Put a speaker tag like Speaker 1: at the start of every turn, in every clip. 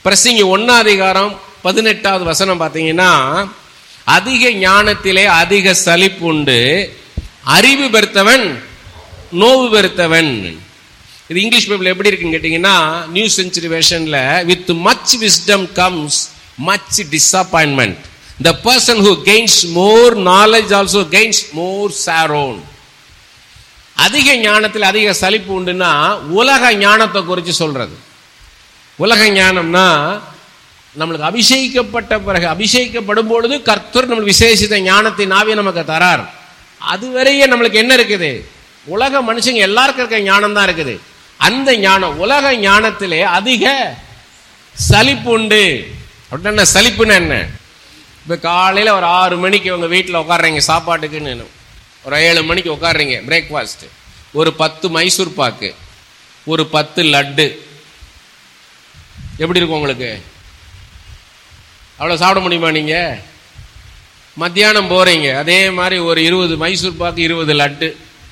Speaker 1: பிரசங்கி ஒன்னாதிகாரம் பதினெட்டாவது வசனம் பார்த்தீங்கன்னா அதிக ஞானத்திலே அதிக சலிப்பு உண்டு அறிவு பெருத்தவன் நோவு பெருத்தவன் இது இங்கிலீஷ் பைபிள் எப்படி இருக்குன்னு கேட்டீங்கன்னா நியூ செஞ்சுரி வேர்ஷன்ல with much wisdom comes much disappointment the person who gains more knowledge also gains more sorrow அதிக ஞானத்தில் அதிக சலிப்பு உண்டுன்னா உலக ஞானத்தை குறித்து சொல்றது உலக ஞானம்னா நம்மளுக்கு அபிஷேகிக்கப்பட்ட பிறகு அபிஷேகிக்கப்படும் பொழுது கர்த்தர் நம்மளுக்கு விசேஷித்த ஞானத்தை நாவே நமக்கு தரார் அதுவரையே நம்மளுக்கு என்ன இருக்குது உலக மனுஷங்க எல்லாருக்கும் இருக்க ஞானம் தான் இருக்குது அந்த ஞானம் உலக ஞானத்திலே அதிக சலிப்பு உண்டு அப்படின்னா சலிப்புன்னா என்ன இப்போ காலையில் ஒரு ஆறு மணிக்கு உங்க வீட்டில் உட்காடுறீங்க சாப்பாட்டுக்குன்னு ஒரு ஏழு மணிக்கு உட்காடுறீங்க பிரேக்ஃபாஸ்ட் ஒரு பத்து மைசூர் பாக்கு ஒரு பத்து லட்டு எப்படி இருக்கும் உங்களுக்கு அவ்வளோ சாப்பிட முடியுமா நீங்க மத்தியானம் போறீங்க அதே மாதிரி ஒரு இருபது மைசூர் பாக்கு இருபது லட்டு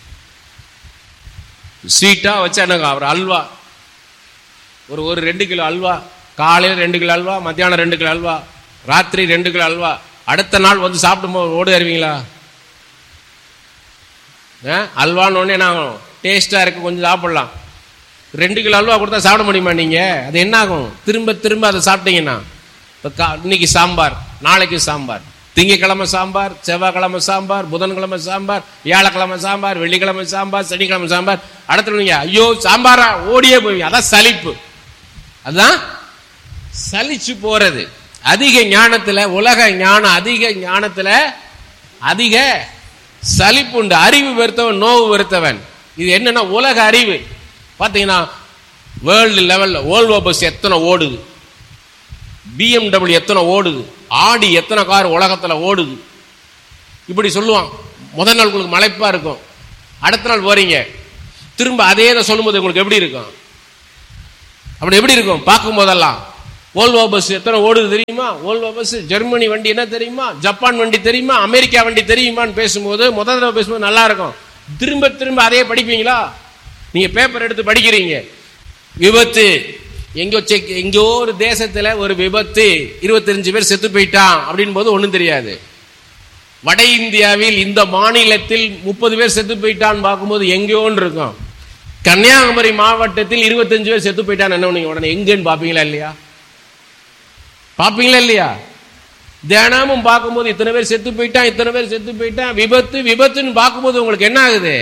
Speaker 1: ஸ்வீட்டா வச்சா எனக்கு ஒரு அல்வா ஒரு ஒரு ரெண்டு கிலோ அல்வா காலையில் ரெண்டு கிலோ அல்வா மத்தியானம் ரெண்டு கிலோ அல்வா ராத்திரி ரெண்டு கிலோ அல்வா அடுத்த நாள் வந்து சாப்பிடும்போது ஓடி வருவீங்களா ஆ? அல்வான்னு உடனே என்ன ஆகும் டேஸ்டா இருக்கு கொஞ்சம் சாப்பிடலாம் ரெண்டு கிலோ அல்வா கொடுத்தா சாப்பிட முடியுமா நீங்க அது என்ன ஆகும் திரும்ப திரும்ப அதை சாப்பிட்டீங்கன்னா இப்போ கா இன்னைக்கு சாம்பார் நாளைக்கு சாம்பார் திங்கக்கிழமை சாம்பார் செவ்வாய்க்கிழமை சாம்பார் புதன்கிழமை சாம்பார் வியாழக்கிழமை சாம்பார் வெள்ளிக்கிழமை சாம்பார் சனிக்கிழமை சாம்பார் அடுத்த நீங்க ஐயோ சாம்பாரா ஓடியே போவீங்க அதான் சலிப்பு அதுதான் சலிச்சு போறது அதிக ஞானத்துல உலக ஞானம் அதிக ஞானத்துல அதிக சலிப்புண்டு அறிவு வெறுத்தவன் நோவு வெறுத்தவன் இது என்னன்னா உலக அறிவு பாத்தீங்கன்னா வேர்ல்டு லெவல்ல ஓல்வோ பஸ் எத்தனை ஓடுது பிஎம்டபிள்யூ எத்தனை ஓடுது ஆடி எத்தனை கார் உலகத்துல ஓடுது இப்படி சொல்லுவான் முதல் நாள் உங்களுக்கு மலைப்பா இருக்கும் அடுத்த நாள் போறீங்க திரும்ப அதே இதை சொல்லும்போது உங்களுக்கு எப்படி இருக்கும் அப்படி எப்படி இருக்கும் பார்க்கும் போதெல்லாம் ஓல்வோ பஸ் எத்தனை ஓடுது தெரியுமா ஓல்வோ பஸ் ஜெர்மனி வண்டி என்ன தெரியுமா ஜப்பான் வண்டி தெரியுமா அமெரிக்கா வண்டி தெரியுமான்னு பேசும்போது முதல் தடவை பேசும்போது நல்லா இருக்கும் திரும்ப திரும்ப அதே படிப்பீங்களா நீங்க பேப்பர் எடுத்து படிக்கிறீங்க விபத்து எங்கோ செக் எங்கோ ஒரு தேசத்துல ஒரு விபத்து இருபத்தஞ்சு பேர் செத்து போயிட்டான் அப்படின் போது ஒண்ணும் தெரியாது வட இந்தியாவில் இந்த மாநிலத்தில் முப்பது பேர் செத்து போயிட்டான்னு பார்க்கும்போது எங்கேயோன்னு இருக்கும் கன்னியாகுமரி மாவட்டத்தில் இருபத்தஞ்சு பேர் செத்து போயிட்டான்னு என்ன பண்ணுவீங்க உடனே எங்கன்னு பாப்பீங்களா இல்லையா பாப்பீங்களா இல்லையா தினமும் பார்க்கும்போது இத்தனை பேர் செத்து போயிட்டான் இத்தனை பேர் செத்து போயிட்டான் விபத்து விபத்துன்னு பார்க்கும்போது உங்களுக்கு என்ன ஆகுது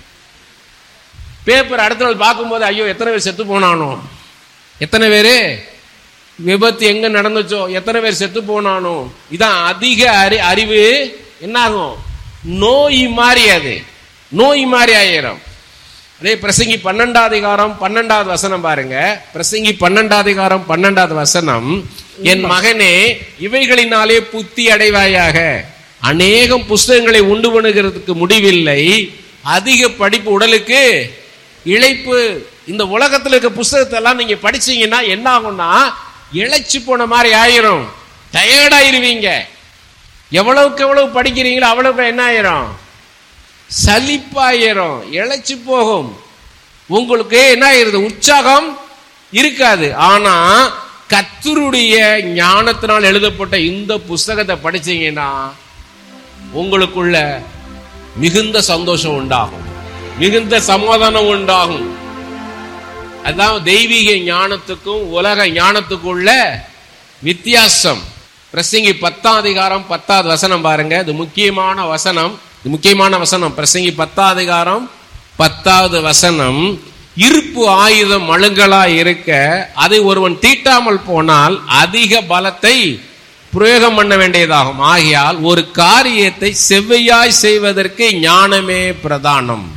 Speaker 1: பேப்பர் அடுத்த நாள் பார்க்கும்போது ஐயோ எத்தனை பேர் செத்து போனானோ எத்தனை பேரு விபத்து எங்க நடந்துச்சோ எத்தனை பேர் செத்து போனானோ இதான் அதிக அறி அறிவு என்னாகும் நோய் மாதிரி அது நோய் மாதிரி ஆயிரும் அதே பிரசங்கி பன்னெண்டாவது அதிகாரம் பன்னெண்டாவது வசனம் பாருங்க பிரசங்கி பன்னெண்டாவது அதிகாரம் பன்னெண்டாவது வசனம் என் மகனே இவைகளினாலே புத்தி அடைவாயாக அநேகம் புஸ்தகங்களை உண்டு பண்ணுகிறதுக்கு முடிவில்லை அதிக படிப்பு உடலுக்கு இழைப்பு இந்த உலகத்துல இருக்க புஸ்தகத்தை எல்லாம் நீங்க படிச்சீங்கன்னா என்ன ஆகும்னா இழைச்சு போன மாதிரி ஆயிரும் டயர்டாயிருவீங்க எவ்வளவுக்கு எவ்வளவு படிக்கிறீங்களோ அவ்வளவுக்கு என்ன ஆயிரும் சலிப்பாயிரும் இழைச்சு போகும் உங்களுக்கு என்ன ஆயிருது உற்சாகம் இருக்காது ஆனா கத்தருடைய ஞானத்தினால் எழுதப்பட்ட இந்த புஸ்தகத்தை படிச்சீங்கன்னா உங்களுக்குள்ள மிகுந்த சந்தோஷம் உண்டாகும் மிகுந்த சமாதானம் உண்டாகும் அதான் தெய்வீக ஞானத்துக்கும் உலக ஞானத்துக்குள்ள வித்தியாசம் பிரசங்கி பத்தாம் அதிகாரம் பத்தாவது வசனம் பாருங்க இது முக்கியமான வசனம் இது முக்கியமான வசனம் பிரசங்கி பத்தாம் அதிகாரம் பத்தாவது வசனம் இருப்பு ஆயுதம் மழுங்கலா இருக்க அதை ஒருவன் தீட்டாமல் போனால் அதிக பலத்தை பிரயோகம் பண்ண வேண்டியதாகும் ஆகையால் ஒரு காரியத்தை செவ்வையாய் செய்வதற்கு ஞானமே பிரதானம்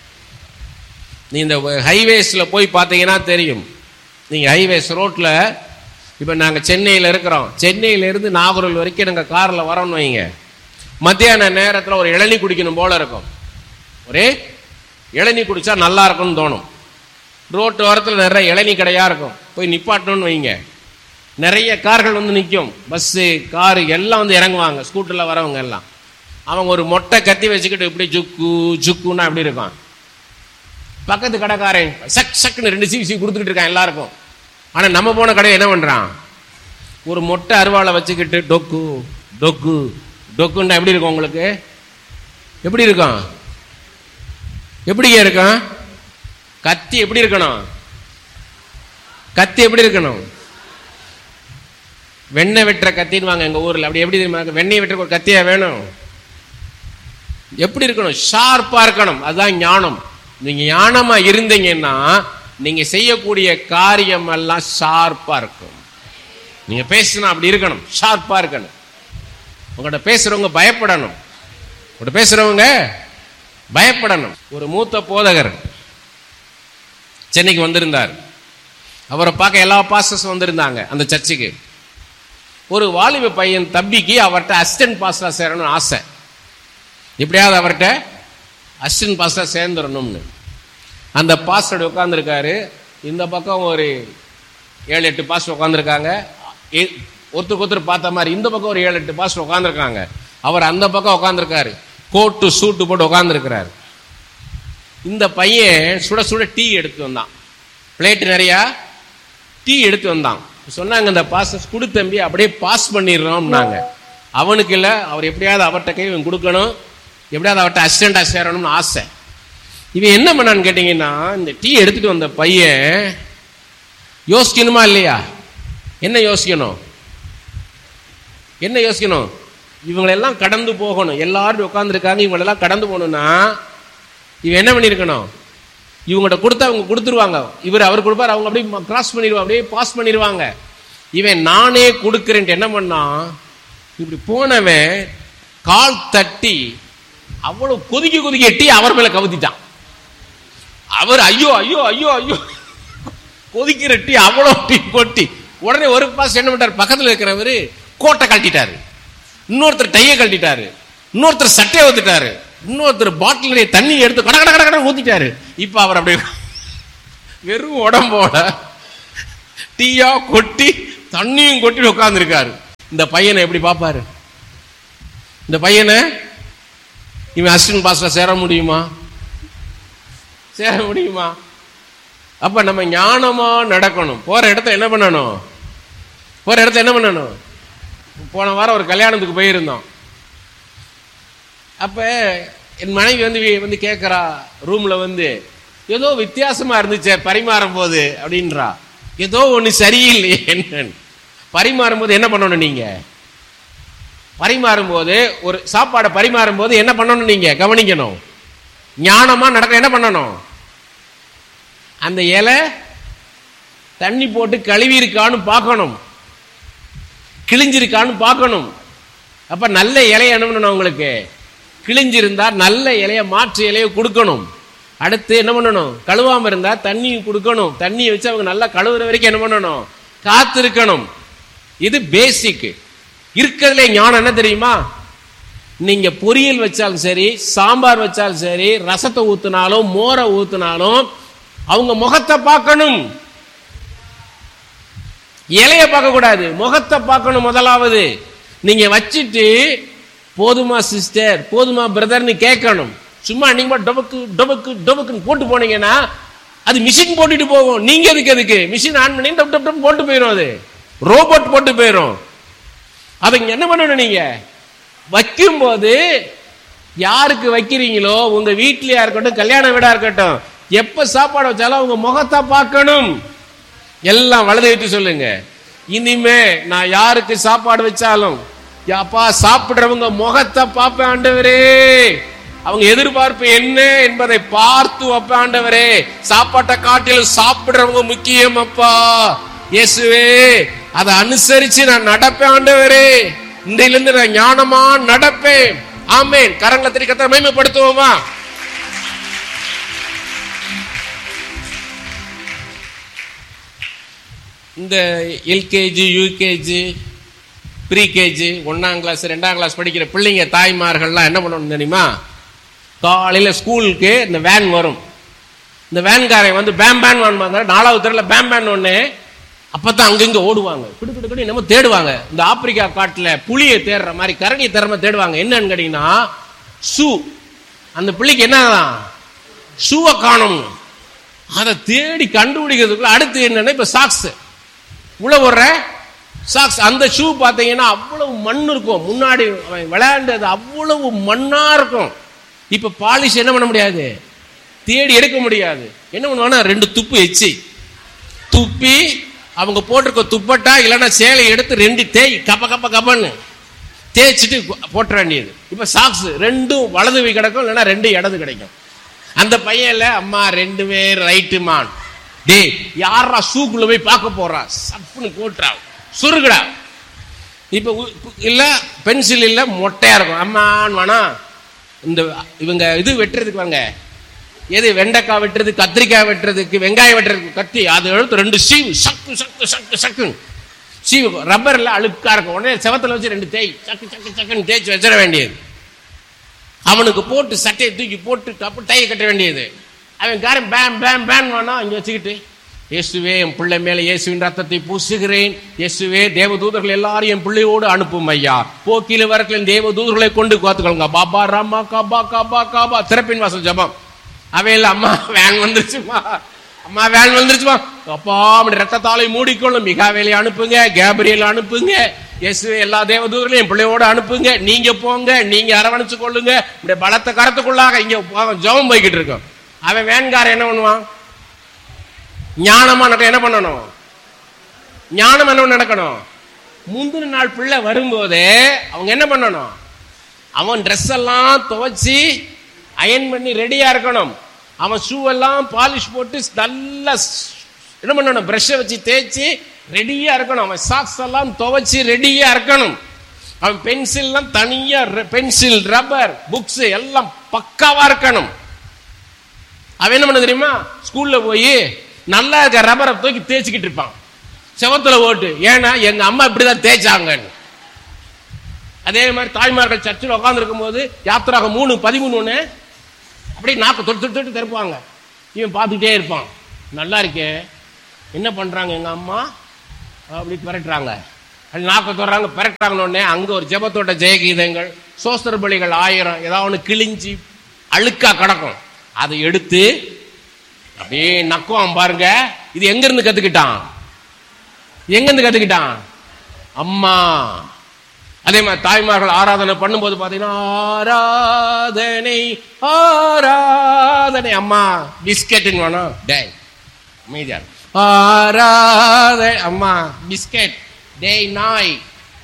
Speaker 1: நீ இந்த ஹைவேஸ்ல போய் பார்த்தீங்கன்னா தெரியும் நீங்க ஹைவேஸ் ரோட்ல இப்ப நாங்க சென்னையில இருக்கிறோம் சென்னையில இருந்து நாகூரில் வரைக்கும் நாங்க கார்ல வரோம்னு வைங்க மத்தியான நேரத்துல ஒரு இளநீ குடிக்கணும் போல இருக்கும் ஒரே இளநீ குடிச்சா நல்லா இருக்கும்னு தோணும் ரோட்டு ஓரத்தில் நிறைய இளநீ கடையா இருக்கும் போய் நிப்பாட்டணும்னு வைங்க நிறைய கார்கள் வந்து நிற்கும் பஸ்ஸு காரு எல்லாம் வந்து இறங்குவாங்க ஸ்கூட்டரில் வரவங்க எல்லாம் அவங்க ஒரு மொட்டை கத்தி வச்சுக்கிட்டு இப்படி ஜுக்கு ஜுக்குன்னா அப்படி இருக்கான் பக்கத்து கடைக்காரன் சக் சக்குன்னு ரெண்டு சீவி சீவி கொடுத்துக்கிட்டு இருக்கான் எல்லாருக்கும் ஆனால் நம்ம போன கடை என்ன பண்ணுறான் ஒரு மொட்டை அருவாளை வச்சுக்கிட்டு டொக்கு டொக்கு டொக்குன்னா எப்படி இருக்கும் உங்களுக்கு எப்படி இருக்கும் எப்படிங்க இருக்கும் கத்தி எப்படி இருக்கணும் கத்தி எப்படி இருக்கணும் வெண்ணெய் வெட்டுற கத்தின்னு வாங்க எங்க ஊர்ல அப்படி எப்படி தெரியுமா வெண்ணெய் வெட்டுற ஒரு கத்தியா வேணும் எப்படி இருக்கணும் ஷார்ப்பா இருக்கணும் அதுதான் ஞானம் நீங்க ஞானமா இருந்தீங்கன்னா நீங்க செய்யக்கூடிய காரியம் எல்லாம் ஷார்ப்பா இருக்கும் நீங்க பேசினா அப்படி இருக்கணும் ஷார்ப்பா இருக்கணும் உங்கள்கிட்ட பேசுறவங்க பயப்படணும் உங்கள்கிட்ட பேசுறவங்க பயப்படணும் ஒரு மூத்த போதகர் சென்னைக்கு வந்திருந்தார் அவரை பார்க்க எல்லா பாஸ்டர்ஸ் வந்திருந்தாங்க அந்த சர்ச்சுக்கு ஒரு வாலிப பையன் தம்பிக்கு அவர்கிட்ட அசிஸ்டன்ட் பாஸ்டரா சேரணும்னு ஆசை எப்படியாவது அவர்கிட்ட அசிஸ்டன்ட் பாஸ்டரா சேர்ந்துடணும்னு அந்த பாஸ்டர் உட்காந்துருக்காரு இந்த பக்கம் ஒரு ஏழு எட்டு பாஸ்டர் உட்காந்துருக்காங்க ஒருத்தருக்கு ஒருத்தர் பார்த்த மாதிரி இந்த பக்கம் ஒரு ஏழு எட்டு பாஸ்டர் உட்காந்துருக்காங்க அவர் அந்த பக்கம் உட்காந்துருக்காரு கோட்டு சூட்டு போட்டு உட்காந்துருக்கிறாரு இந்த பையன் சுட சுட டீ எடுத்து வந்தான் பிளேட் நிறையா டீ எடுத்து வந்தான் சொன்னாங்க இந்த பாஸ் குடு தம்பி அப்படியே பாஸ் பண்ணிடுறோம்னாங்க அவனுக்கு இல்லை அவர் எப்படியாவது அவர்கிட்ட கை இவன் கொடுக்கணும் எப்படியாவது அவர்கிட்ட அசிஸ்டண்டா சேரணும்னு ஆசை இவன் என்ன பண்ணான்னு கேட்டீங்கன்னா இந்த டீ எடுத்துட்டு வந்த பையன் யோசிக்கணுமா இல்லையா என்ன யோசிக்கணும் என்ன யோசிக்கணும் இவங்களெல்லாம் கடந்து போகணும் எல்லாரும் உட்காந்துருக்காங்க இவங்களெல்லாம் கடந்து போகணும்னா இவன் என்ன பண்ணியிருக்கணும் இவங்கள்ட்ட கொடுத்தா அவங்க கொடுத்துருவாங்க இவர் அவர் கொடுப்பார் அவங்க அப்படியே கிராஸ் பண்ணிடுவாங்க அப்படியே பாஸ் பண்ணிடுவாங்க இவன் நானே கொடுக்குறேன்ட்டு என்ன பண்ணான் இப்படி போனவன் கால் தட்டி அவ்வளவு கொதிக்க கொதிக்க எட்டி அவர் மேல கவுத்திட்டான் அவர் ஐயோ ஐயோ ஐயோ ஐயோ கொதிக்கிற டீ அவ்வளோ டீ கொட்டி உடனே ஒரு பாஸ் என்ன பண்ணார் பக்கத்தில் இருக்கிறவர் கோட்டை கழட்டிட்டாரு இன்னொருத்தர் டையை கழட்டிட்டாரு இன்னொருத்தர் சட்டையை ஊத்திட்டாரு இன்னொருத்தர் பாட்டில் நிறைய தண்ணி எடுத்து கட கட கட கட ஊத்திட்டாரு இப்ப அவர் அப்படியே வெறும் உடம்போட டீயா கொட்டி தண்ணியும் கொட்டி உட்கார்ந்துருக்காரு இந்த பையனை எப்படி பார்ப்பாரு இந்த பையனை இவன் அசிஸ்டன்ட் பாஸ்டர் சேர முடியுமா சேர முடியுமா அப்ப நம்ம ஞானமா நடக்கணும் போற இடத்த என்ன பண்ணணும் போற இடத்த என்ன பண்ணணும் போன வாரம் ஒரு கல்யாணத்துக்கு போயிருந்தோம் அப்ப என் மனைவி வந்து வி- வந்து கேட்கறா ரூம்ல வந்து ஏதோ வித்தியாசமா இருந்துச்சே பரிமாறும் போது அப்படின்றா ஏதோ ஒண்ணு சரியில்லையே என்னன்னு பரிமாறும் போது என்ன பண்ணணும் நீங்க பரிமாறும் போது ஒரு சாப்பாடை பரிமாறும் போது என்ன பண்ணணும் நீங்க கவனிக்கணும் ஞானமா நடக்க என்ன பண்ணணும் அந்த இலை தண்ணி போட்டு கழுவி இருக்கான்னு பார்க்கணும் கிழிஞ்சிருக்கான்னு பார்க்கணும் அப்ப நல்ல இலைய என்ன பண்ணணும் உங்களுக்கு கிழிஞ்சிருந்தா நல்ல இலைய மாற்று இலைய கொடுக்கணும் அடுத்து என்ன பண்ணணும் கழுவாம இருந்தா தண்ணி கொடுக்கணும் தண்ணியை வச்சு அவங்க நல்லா கழுவுற வரைக்கும் என்ன பண்ணணும் காத்திருக்கணும் இது பேசிக் இருக்கிறதுல ஞானம் என்ன தெரியுமா நீங்க பொரியல் வச்சாலும் சரி சாம்பார் வச்சாலும் சரி ரசத்தை ஊத்துனாலும் மோரை ஊத்துனாலும் அவங்க முகத்தை பார்க்கணும் இலைய பார்க்க கூடாது முகத்தை பார்க்கணும் முதலாவது நீங்க வச்சிட்டு போதுமா சிஸ்டர் போதுமா பிரதர்னு கேட்கணும் சும்மா நீங்க மட்டும் டொபக்கு டொபக்கு டொபக்குன்னு போட்டு போனீங்கன்னா அது மிஷின் போட்டுட்டு போகும் நீங்க எதுக்கு எதுக்கு மிஷின் ஆன் பண்ணி டப் டப் டப் போட்டு போயிடும் அது ரோபோட் போட்டு போயிடும் அதை இங்க என்ன பண்ணணும் நீங்க வைக்கும்போது யாருக்கு வைக்கிறீங்களோ உங்க வீட்லயா இருக்கட்டும் கல்யாண வீடா இருக்கட்டும் எப்ப சாப்பாடு வச்சாலும் அவங்க முகத்தை பார்க்கணும் எல்லாம் வலது வைத்து சொல்லுங்க இனிமே நான் யாருக்கு சாப்பாடு வச்சாலும் யாப்பா சாப்பிடுறவங்க முகத்தை பார்ப்பேன் ஆண்டவரே அவங்க எதிர்பார்ப்பு என்ன என்பதை பார்த்து வைப்பேன் ஆண்டவரே சாப்பாட்டை காட்டிலும் சாப்பிடுறவங்க முக்கியம் அப்பா இயேசுவே அதை அனுசரிச்சு நான் நடப்பேன் ஆண்டவரே இன்றையிலிருந்து நான் ஞானமா நடப்பேன் ஆமென் கரங்களை திரி கத்த மகிமைப்படுத்துவோமா இந்த எல்கேஜி யூகேஜி ப்ரீகேஜி ஒன்னாம் கிளாஸ் ரெண்டாம் கிளாஸ் படிக்கிற பிள்ளைங்க தாய்மார்கள்லாம் என்ன பண்ணணும் தெரியுமா காலையில் ஸ்கூலுக்கு இந்த வேன் வரும் இந்த வேன்காரன் வந்து பேம் பேன் வாங்க நாலாவது தெருல பேம் பேன் ஒன்று அப்பதான் அங்கங்க ஓடுவாங்க கிடு கிடு கிடு என்னமோ தேடுவாங்க இந்த ஆப்பிரிக்கா காட்டுல புளியை தேடுற மாதிரி கரடியை தேடுற தேடுவாங்க என்னன்னு கேட்டீங்கன்னா ஷூ அந்த பிள்ளைக்கு என்னதான் ஷூவை காணும் அதை தேடி கண்டுபிடிக்கிறதுக்குள்ள அடுத்து என்னன்னா இப்ப சாக்ஸ் உள்ள போடுற சாக்ஸ் அந்த ஷூ பார்த்தீங்கன்னா அவ்வளவு மண் இருக்கும் முன்னாடி அவன் விளையாண்டது அவ்வளவு மண்ணா இருக்கும் இப்ப பாலிஷ் என்ன பண்ண முடியாது தேடி எடுக்க முடியாது என்ன பண்ணுவானா ரெண்டு துப்பு எச்சி துப்பி அவங்க போட்டிருக்க துப்பட்டா இல்லைன்னா சேலை எடுத்து ரெண்டு தேய் கப்ப கப்ப கப்பன்னு தேய்ச்சிட்டு போட்ட வேண்டியது இப்ப சாக்ஸ் ரெண்டும் வலது கை கிடைக்கும் இல்லைன்னா ரெண்டு இடது கிடைக்கும் அந்த பையன்ல அம்மா ரெண்டு பேர் ரைட்டு மான் டேய் யாரா ஷூக்குள்ள போய் பார்க்க போறா சப்புன்னு போட்டுறா சுருகுடா இப்ப உ- உ- இல்ல பென்சில் இல்ல மொட்டையா இருக்கும் அம்மான்னு வேணா இந்த இவங்க இது வெட்டுறதுக்கு வாங்க எது வெண்டைக்காய் வெட்டுறது கத்திரிக்காய் வெட்டுறதுக்கு வெங்காயம் வெட்டுறதுக்கு கத்தி அது எடுத்து ரெண்டு சீவு சக்கு சக்கு சக்கு சக்குன்னு சீவு ரப்பர்ல அழுக்கா இருக்கும் உடனே செவத்துல வச்சு ரெண்டு தேய் சக்கு சக்கு சக்குன்னு தேய்ச்சி வச்சிட வேண்டியது அவனுக்கு போட்டு சட்டையை தூக்கி போட்டு கப்பு டைய கட்ட வேண்டியது அவன் காரன் பேம் பேம் பேம் வேணா இங்க வச்சுக்கிட்டு இயேசுவே என் பிள்ளை மேல இயேசுவின் ரத்தத்தை பூசுகிறேன் இயேசுவே தேவதூதர்கள் எல்லாரும் என் பிள்ளையோடு அனுப்பும் ஐயா போக்கில வரக்கில் தேவதூதர்களை கொண்டு காத்துக்கொள்ளுங்க பாபா ராமா காபா காபா காபா திறப்பின் வாசல் ஜபம் அவன் இல்ல அம்மா வேன் வந்துருச்சுமா அம்மா வேன் வந்துருச்சுமா அப்பா அப்படி ரத்தத்தாலை மூடிக்கொள்ளும் மிகாவேலை அனுப்புங்க கேப்ரியல் அனுப்புங்க இயேசுவே எல்லா தேவதூதர்களையும் என் பிள்ளையோட அனுப்புங்க நீங்க போங்க நீங்க அரவணைச்சு கொள்ளுங்க இப்படி பலத்த கரத்துக்குள்ளாக இங்க போ- ஜெபம் போய்கிட்டு இருக்கோம் அவன் வேன்காரன் என்ன பண்ணுவான் ஞானமா நடக்க என்ன பண்ணணும் ஞானம் என்ன நடக்கணும் முந்தின நாள் பிள்ளை வரும்போதே அவங்க என்ன பண்ணணும் அவன் ட்ரெஸ் எல்லாம் துவைச்சி அயன் பண்ணி ரெடியா இருக்கணும் அவன் ஷூ எல்லாம் பாலிஷ் போட்டு நல்லா ஸ்- என்ன பண்ணணும் பிரஷை வச்சு தேய்ச்சி ரெடியா இருக்கணும் அவன் சாக்ஸ் எல்லாம் துவைச்சி ரெடியா இருக்கணும் அவன் பென்சில்லாம் தனியா பென்சில் ரப்பர் புக்ஸ் எல்லாம் பக்காவா இருக்கணும் அவன் என்ன பண்ண தெரியுமா ஸ்கூல்ல போய் நல்லா இருக்க ரப்பரை தூக்கி தேய்ச்சிக்கிட்டு இருப்பான் செவத்துல ஓட்டு ஏன்னா எங்க அம்மா இப்படிதான் தேய்ச்சாங்கன்னு அதே மாதிரி தாய்மார்கள் சர்ச்சில் உட்காந்துருக்கும் போது யாத்திராக மூணு பதிமூணு அப்படியே நாக்கு தொட்டு தொட்டு தொட்டு திறப்பாங்க இவன் பார்த்துக்கிட்டே இருப்பான் நல்லா இருக்கே என்ன பண்றாங்க எங்க அம்மா அப்படி பிறட்டுறாங்க அப்படி நாக்க தொடுறாங்க பிறட்டாங்கன்னு உடனே அங்க ஒரு ஜெபத்தோட்ட ஜெயகீதங்கள் சோஸ்தர பலிகள் ஆயிரம் ஏதாவது ஒன்று கிழிஞ்சி அழுக்கா கிடக்கும் அதை எடுத்து அப்படியே நக்குவான் பாருங்க இது எங்க இருந்து கத்துக்கிட்டான் எங்க இருந்து கத்துக்கிட்டான் அம்மா அதே மாதிரி தாய்மார்கள் ஆராதனை பண்ணும்போது பாத்தீங்கன்னா ஆராதனை ஆராதனை அம்மா பிஸ்கெட்டுன்னு வேணும் டேய் அமைதியா இரு. ஆராத அம்மா பிஸ்கெட் டேய் நாய்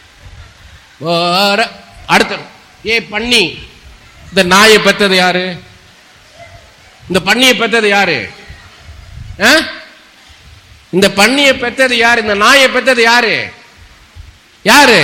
Speaker 1: ஆரா- அடுத்து ஏ பண்ணி இந்த நாயை பெத்தது யாரு இந்த பண்ணியை பெத்தது யாரு ஆ? இந்த பண்ணியை பெத்தது யாரு இந்த நாயை பெத்தது யாரு யாரு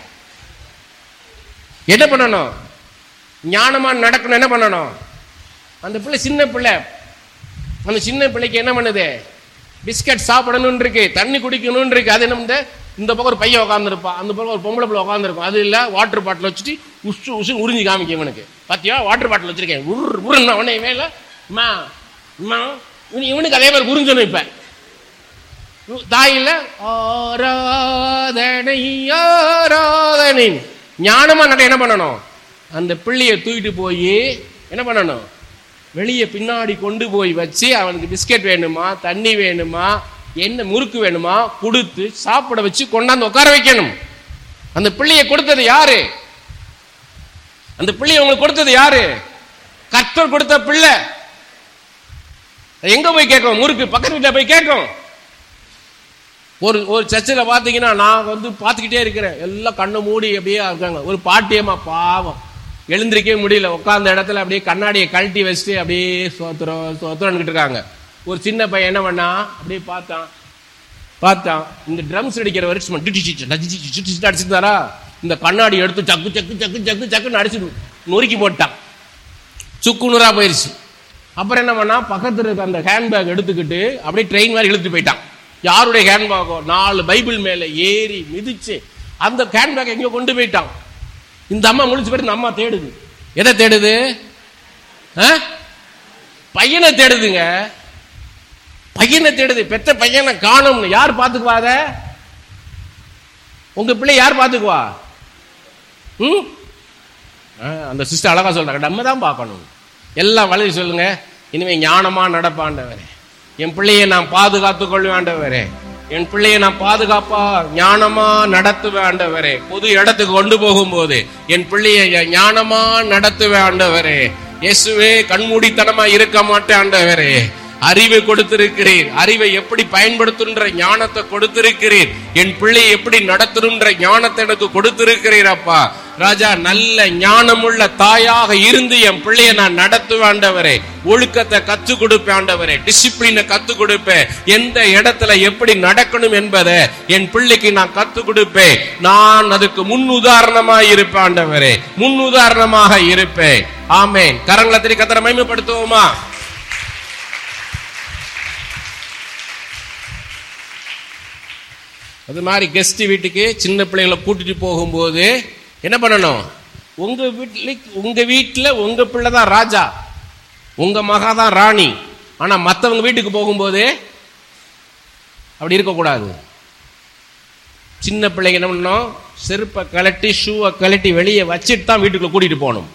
Speaker 1: என்ன பண்ணணும் ஞானமா நடக்கணும் என்ன பண்ணணும் அந்த பிள்ளை சின்ன பிள்ளை அந்த சின்ன பிள்ளைக்கு என்ன பண்ணுது பிஸ்கட் சாப்பிடணும்னு இருக்கு தண்ணி குடிக்கணும்னு இருக்கு அது என்ன பண்ணுது இந்த பக்கம் ஒரு பையன் உட்காந்துருப்பான் அந்த பக்கம் ஒரு பொம்பளை பிள்ளை உட்காந்துருக்கும் அது இல்ல வாட்டர் பாட்டில் வச்சுட்டு உஷு உஷு உறிஞ்சி காமிக்கும் இவனுக்கு பாத்தியா வாட்டர் பாட்டில் வச்சிருக்கேன் உரு உருன்னா உடனே இவன் இல்ல அம்மா அம்மா இவனு- இவனுக்கு அதே மாதிரி உறிஞ்சணும் இப்ப தாயில ஆராதனை ஆராதனை ஞானமா நட என்ன பண்ணணும் அந்த பிள்ளையை தூக்கிட்டு போய் என்ன பண்ணணும் வெளியே பின்னாடி கொண்டு போய் வச்சு அவனுக்கு பிஸ்கட் வேணுமா தண்ணி வேணுமா என்ன முறுக்கு வேணுமா கொடுத்து சாப்பிட வச்சு கொண்டாந்து உட்கார வைக்கணும் அந்த பிள்ளையை கொடுத்தது யாரு அந்த பிள்ளையை உங்களுக்கு கொடுத்தது யாரு கர்த்தர் கொடுத்த பிள்ளை எங்க போய் கேட்கும் முறுக்கு பக்கத்து வீட்டுல போய் கேட்கும் ஒரு ஒரு சர்ச்சில் பார்த்தீங்கன்னா நான் வந்து பார்த்துக்கிட்டே இருக்கிறேன் எல்லாம் கண்ணை மூடி அப்படியே இருக்காங்க ஒரு பாட்டியம்மா பாவம் எழுந்திருக்கவே முடியல உட்கார்ந்த இடத்துல அப்படியே கண்ணாடியை கழட்டி வச்சுட்டு அப்படியே சோத்துறோம் சோத்துறோன்னுட்டு இருக்காங்க ஒரு சின்ன பையன் என்ன பண்ணா அப்படியே பார்த்தான் பார்த்தான் இந்த ட்ரம்ஸ் அடிக்கிற வரைக்கும் அடிச்சுட்டாரா இந்த கண்ணாடி எடுத்து சக்கு சக்கு சக்கு சக்கு சக்குன்னு அடிச்சு நொறுக்கி போட்டான் சுக்கு நூறா போயிருச்சு அப்புறம் என்ன பண்ணா பக்கத்துல இருக்க அந்த ஹேண்ட்பேக் எடுத்துக்கிட்டு அப்படியே ட்ரெயின் மாதிரி இழுத்து போயிட்டான் யாருடைய ஹேண்ட்பேக்கோ நாலு பைபிள் மேல ஏறி மிதிச்சு அந்த ஹேண்ட்பேக் எங்கேயோ கொண்டு போயிட்டான் இந்த அம்மா முழிச்சு போயிட்டு இந்த அம்மா தேடுது எதை தேடுது ஆ? பையனை தேடுதுங்க பையனை தேடுது பெத்த பையனை காணும்னு யார் பாத்துக்குவா அத உங்க பிள்ளை யார் பாத்துக்குவா ம் ஆ, அந்த சிஸ்டர் அழகா சொல்றாங்க நம்ம தான் பார்க்கணும் எல்லாம் வழி சொல்லுங்க இனிமே ஞானமா நடப்பாண்டவரே என் பிள்ளையை நான் பாதுகாத்துக் கொள்வேண்டவரே என் பிள்ளையை நான் பாதுகாப்பா ஞானமா நடத்துவேன் ஆண்டவரே பொது இடத்துக்கு கொண்டு போகும்போது என் பிள்ளையை ஞானமா நடத்துவேன் ஆண்டவரே இயேசுவே கண்மூடித்தனமா இருக்க மாட்டேன் ஆண்டவரே அறிவை கொடுத்திருக்கிறீர் அறிவை எப்படி பயன்படுத்துன்ற ஞானத்தை கொடுத்திருக்கிறீர் என் பிள்ளையை எப்படி நடத்தணுன்ற ஞானத்தை எனக்கு கொடுத்திருக்கிறீர் அப்பா ராஜா நல்ல ஞானமுள்ள தாயாக இருந்து என் பிள்ளைய நான் நடத்துவேண்டவரே ஒழுக்கத்தை கத்து கொடுப்பேன் ஆண்டவரே டிசிப்ளினை கத்து கொடுப்பேன் எந்த இடத்துல எப்படி நடக்கணும் என்பதை என் பிள்ளைக்கு நான் கத்து கொடுப்பேன் நான் அதுக்கு முன் உதாரணமா இருப்பேன் ஆண்டவரே முன் உதாரணமாக இருப்பேன் ஆமேன் கரங்களை திரி கத்தரை மைமைப்படுத்துவோமா அது மாதிரி கெஸ்ட் வீட்டுக்கு சின்ன பிள்ளைங்களை கூட்டிட்டு போகும்போது என்ன பண்ணணும் உங்க வீட்டுல உங்க வீட்டுல உங்க பிள்ளை தான் ராஜா உங்க மகா தான் ராணி ஆனா மத்தவங்க வீட்டுக்கு போகும்போது அப்படி இருக்கக்கூடாது சின்ன பிள்ளைங்க என்ன பண்ணணும் செருப்பை கழட்டி ஷூவை கழட்டி வெளியே வச்சுட்டு தான் வீட்டுக்குள்ள கூட்டிட்டு போகணும்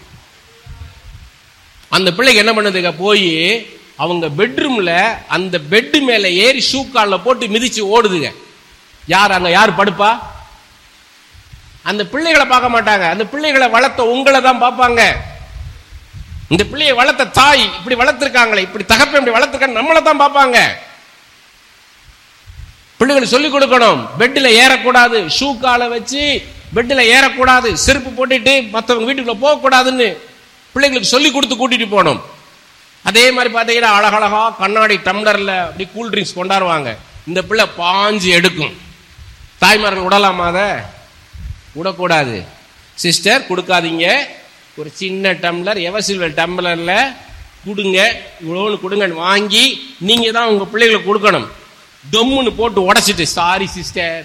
Speaker 1: அந்த பிள்ளைக்கு என்ன பண்ணுதுங்க போய் அவங்க பெட்ரூம்ல அந்த பெட் மேல ஏறி ஷூ காலில் போட்டு மிதிச்சு ஓடுதுங்க யார் அங்க யார் படுப்பா அந்த பிள்ளைகளை பார்க்க மாட்டாங்க அந்த பிள்ளைகளை வளர்த்த உங்களை தான் பார்ப்பாங்க இந்த பிள்ளையை வளர்த்த தாய் இப்படி வளர்த்திருக்காங்களே இப்படி தகப்பன் இப்படி வளர்த்திருக்காங்க நம்மளை தான் பார்ப்பாங்க பிள்ளைகளுக்கு சொல்லிக் கொடுக்கணும் பெட்டில் ஏறக்கூடாது ஷூ காலை வச்சு பெட்டில் ஏறக்கூடாது செருப்பு போட்டுட்டு மற்றவங்க வீட்டுக்குள்ள போகக்கூடாதுன்னு பிள்ளைங்களுக்கு சொல்லி கொடுத்து கூட்டிட்டு போகணும் அதே மாதிரி பார்த்தீங்கன்னா அழகழகா கண்ணாடி டம்ளர்ல அப்படி கூல் ட்ரிங்க்ஸ் கொண்டாடுவாங்க இந்த பிள்ளை பாஞ்சு எடுக்கும் தாய்மார்கள் விடலாமா அதை விடக்கூடாது சிஸ்டர் கொடுக்காதீங்க ஒரு சின்ன டம்ளர் எவசில்வர் டம்ளர்ல கொடுங்க இவ்வளோன்னு கொடுங்க வாங்கி நீங்க தான் உங்க பிள்ளைகளுக்கு கொடுக்கணும் டொம்முன்னு போட்டு உடைச்சிட்டு சாரி சிஸ்டர்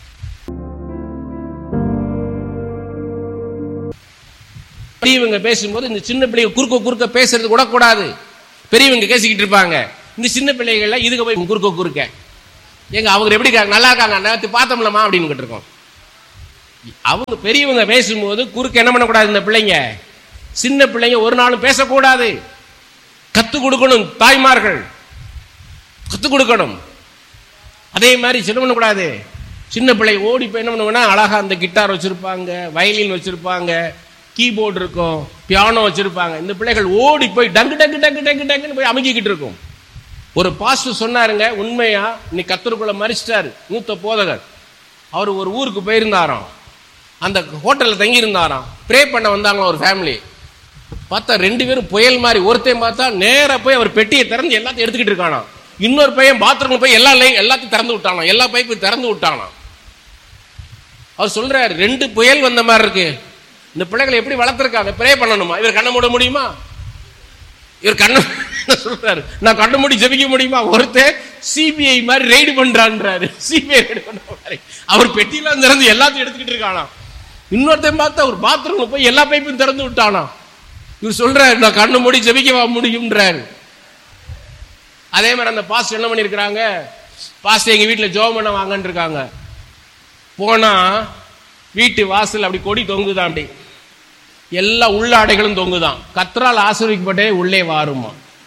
Speaker 1: பெரியவங்க பேசும்போது இந்த சின்ன பிள்ளைங்க குறுக்க குறுக்க பேசுறது கூட கூடாது பெரியவங்க பேசிக்கிட்டு இருப்பாங்க இந்த சின்ன பிள்ளைகள்ல இதுக்கு போய் குறுக்க குறுக்க எங்க அவங்க எப்படி இருக்காங்க நல்லா இருக்காங்க நேற்று பார்த்தோம்லமா அப்படின்னு இருக்கோம் அவங்க பெரியவங்க பேசும்போது குறுக்க என்ன பண்ணக்கூடாது இந்த பிள்ளைங்க சின்ன பிள்ளைங்க ஒரு நாளும் பேசக்கூடாது கத்து கொடுக்கணும் தாய்மார்கள் கத்து கொடுக்கணும் அதே மாதிரி சின்ன பண்ணக்கூடாது சின்ன பிள்ளை ஓடி போய் என்ன பண்ணுவாங்கன்னா அழகா அந்த கிட்டார் வச்சிருப்பாங்க வயலின் வச்சிருப்பாங்க கீபோர்டு இருக்கும் பியானோ வச்சிருப்பாங்க இந்த பிள்ளைகள் ஓடி போய் டங்கு டங்கு டங்கு டங்கு டங்குன்னு போய் அமைக்கிட்டு இருக்கும் ஒரு பாஸ்டர் சொன்னாருங்க உண்மையா நீ கத்தருக்குள்ள மறிச்சிட்டாரு மூத்த போதகர் அவர் ஒரு ஊருக்கு போயிருந்தாராம் அந்த ஹோட்டல்ல தங்கி இருந்தாராம் ப்ரே பண்ண வந்தாங்களாம் ஒரு ஃபேமிலி பார்த்தா ரெண்டு பேரும் புயல் மாதிரி ஒருத்தையும் பார்த்தா நேரா போய் அவர் பெட்டியை திறந்து எல்லாத்தையும் எடுத்துக்கிட்டு இருக்கானாம் இன்னொரு பையன் பாத்ரூம்ல போய் எல்லா லைன் எல்லாத்தையும் திறந்து விட்டானாம் எல்லா பைப்பையும் திறந்து விட்டானாம் அவர் சொல்றாரு ரெண்டு புயல் வந்த மாதிரி இருக்கு இந்த பிள்ளைகளை எப்படி வளர்த்துருக்காங்க ப்ரே பண்ணணுமா இவர் கண்ணை மூட முடியுமா இவர் கண்ணை சொல்றாரு நான் கண்ணை மூடி ஜெபிக்க முடியுமா ஒருத்தர் சிபிஐ மாதிரி ரெய்டு பண்றான்றாரு சிபிஐ ரெய்டு பண்ற அவர் பெட்டியெல்லாம் திறந்து எல்லாத்தையும் எடுத்துக்கிட்டு இருக்கானா இன்னொருத்தன் பார்த்தா ஒரு பாத்ரூம்ல போய் எல்லா பைப்பையும் திறந்து விட்டானா இவர் சொல்றாரு நான் கண்ணு மூடி ஜெபிக்க முடியும்ன்றாரு அதே மாதிரி அந்த பாஸ்ட் என்ன பண்ணிருக்கிறாங்க பாஸ்ட் எங்க வீட்டுல ஜோம் பண்ண வாங்கன்னு இருக்காங்க போனா வீட்டு வாசல் அப்படி கொடி தொங்குதான் அப்படி எல்லா உள்ள ஆடைகளும் தொங்குதான் கத்தரால் ஆசிரியப்பட்டே உள்ளே வாருமா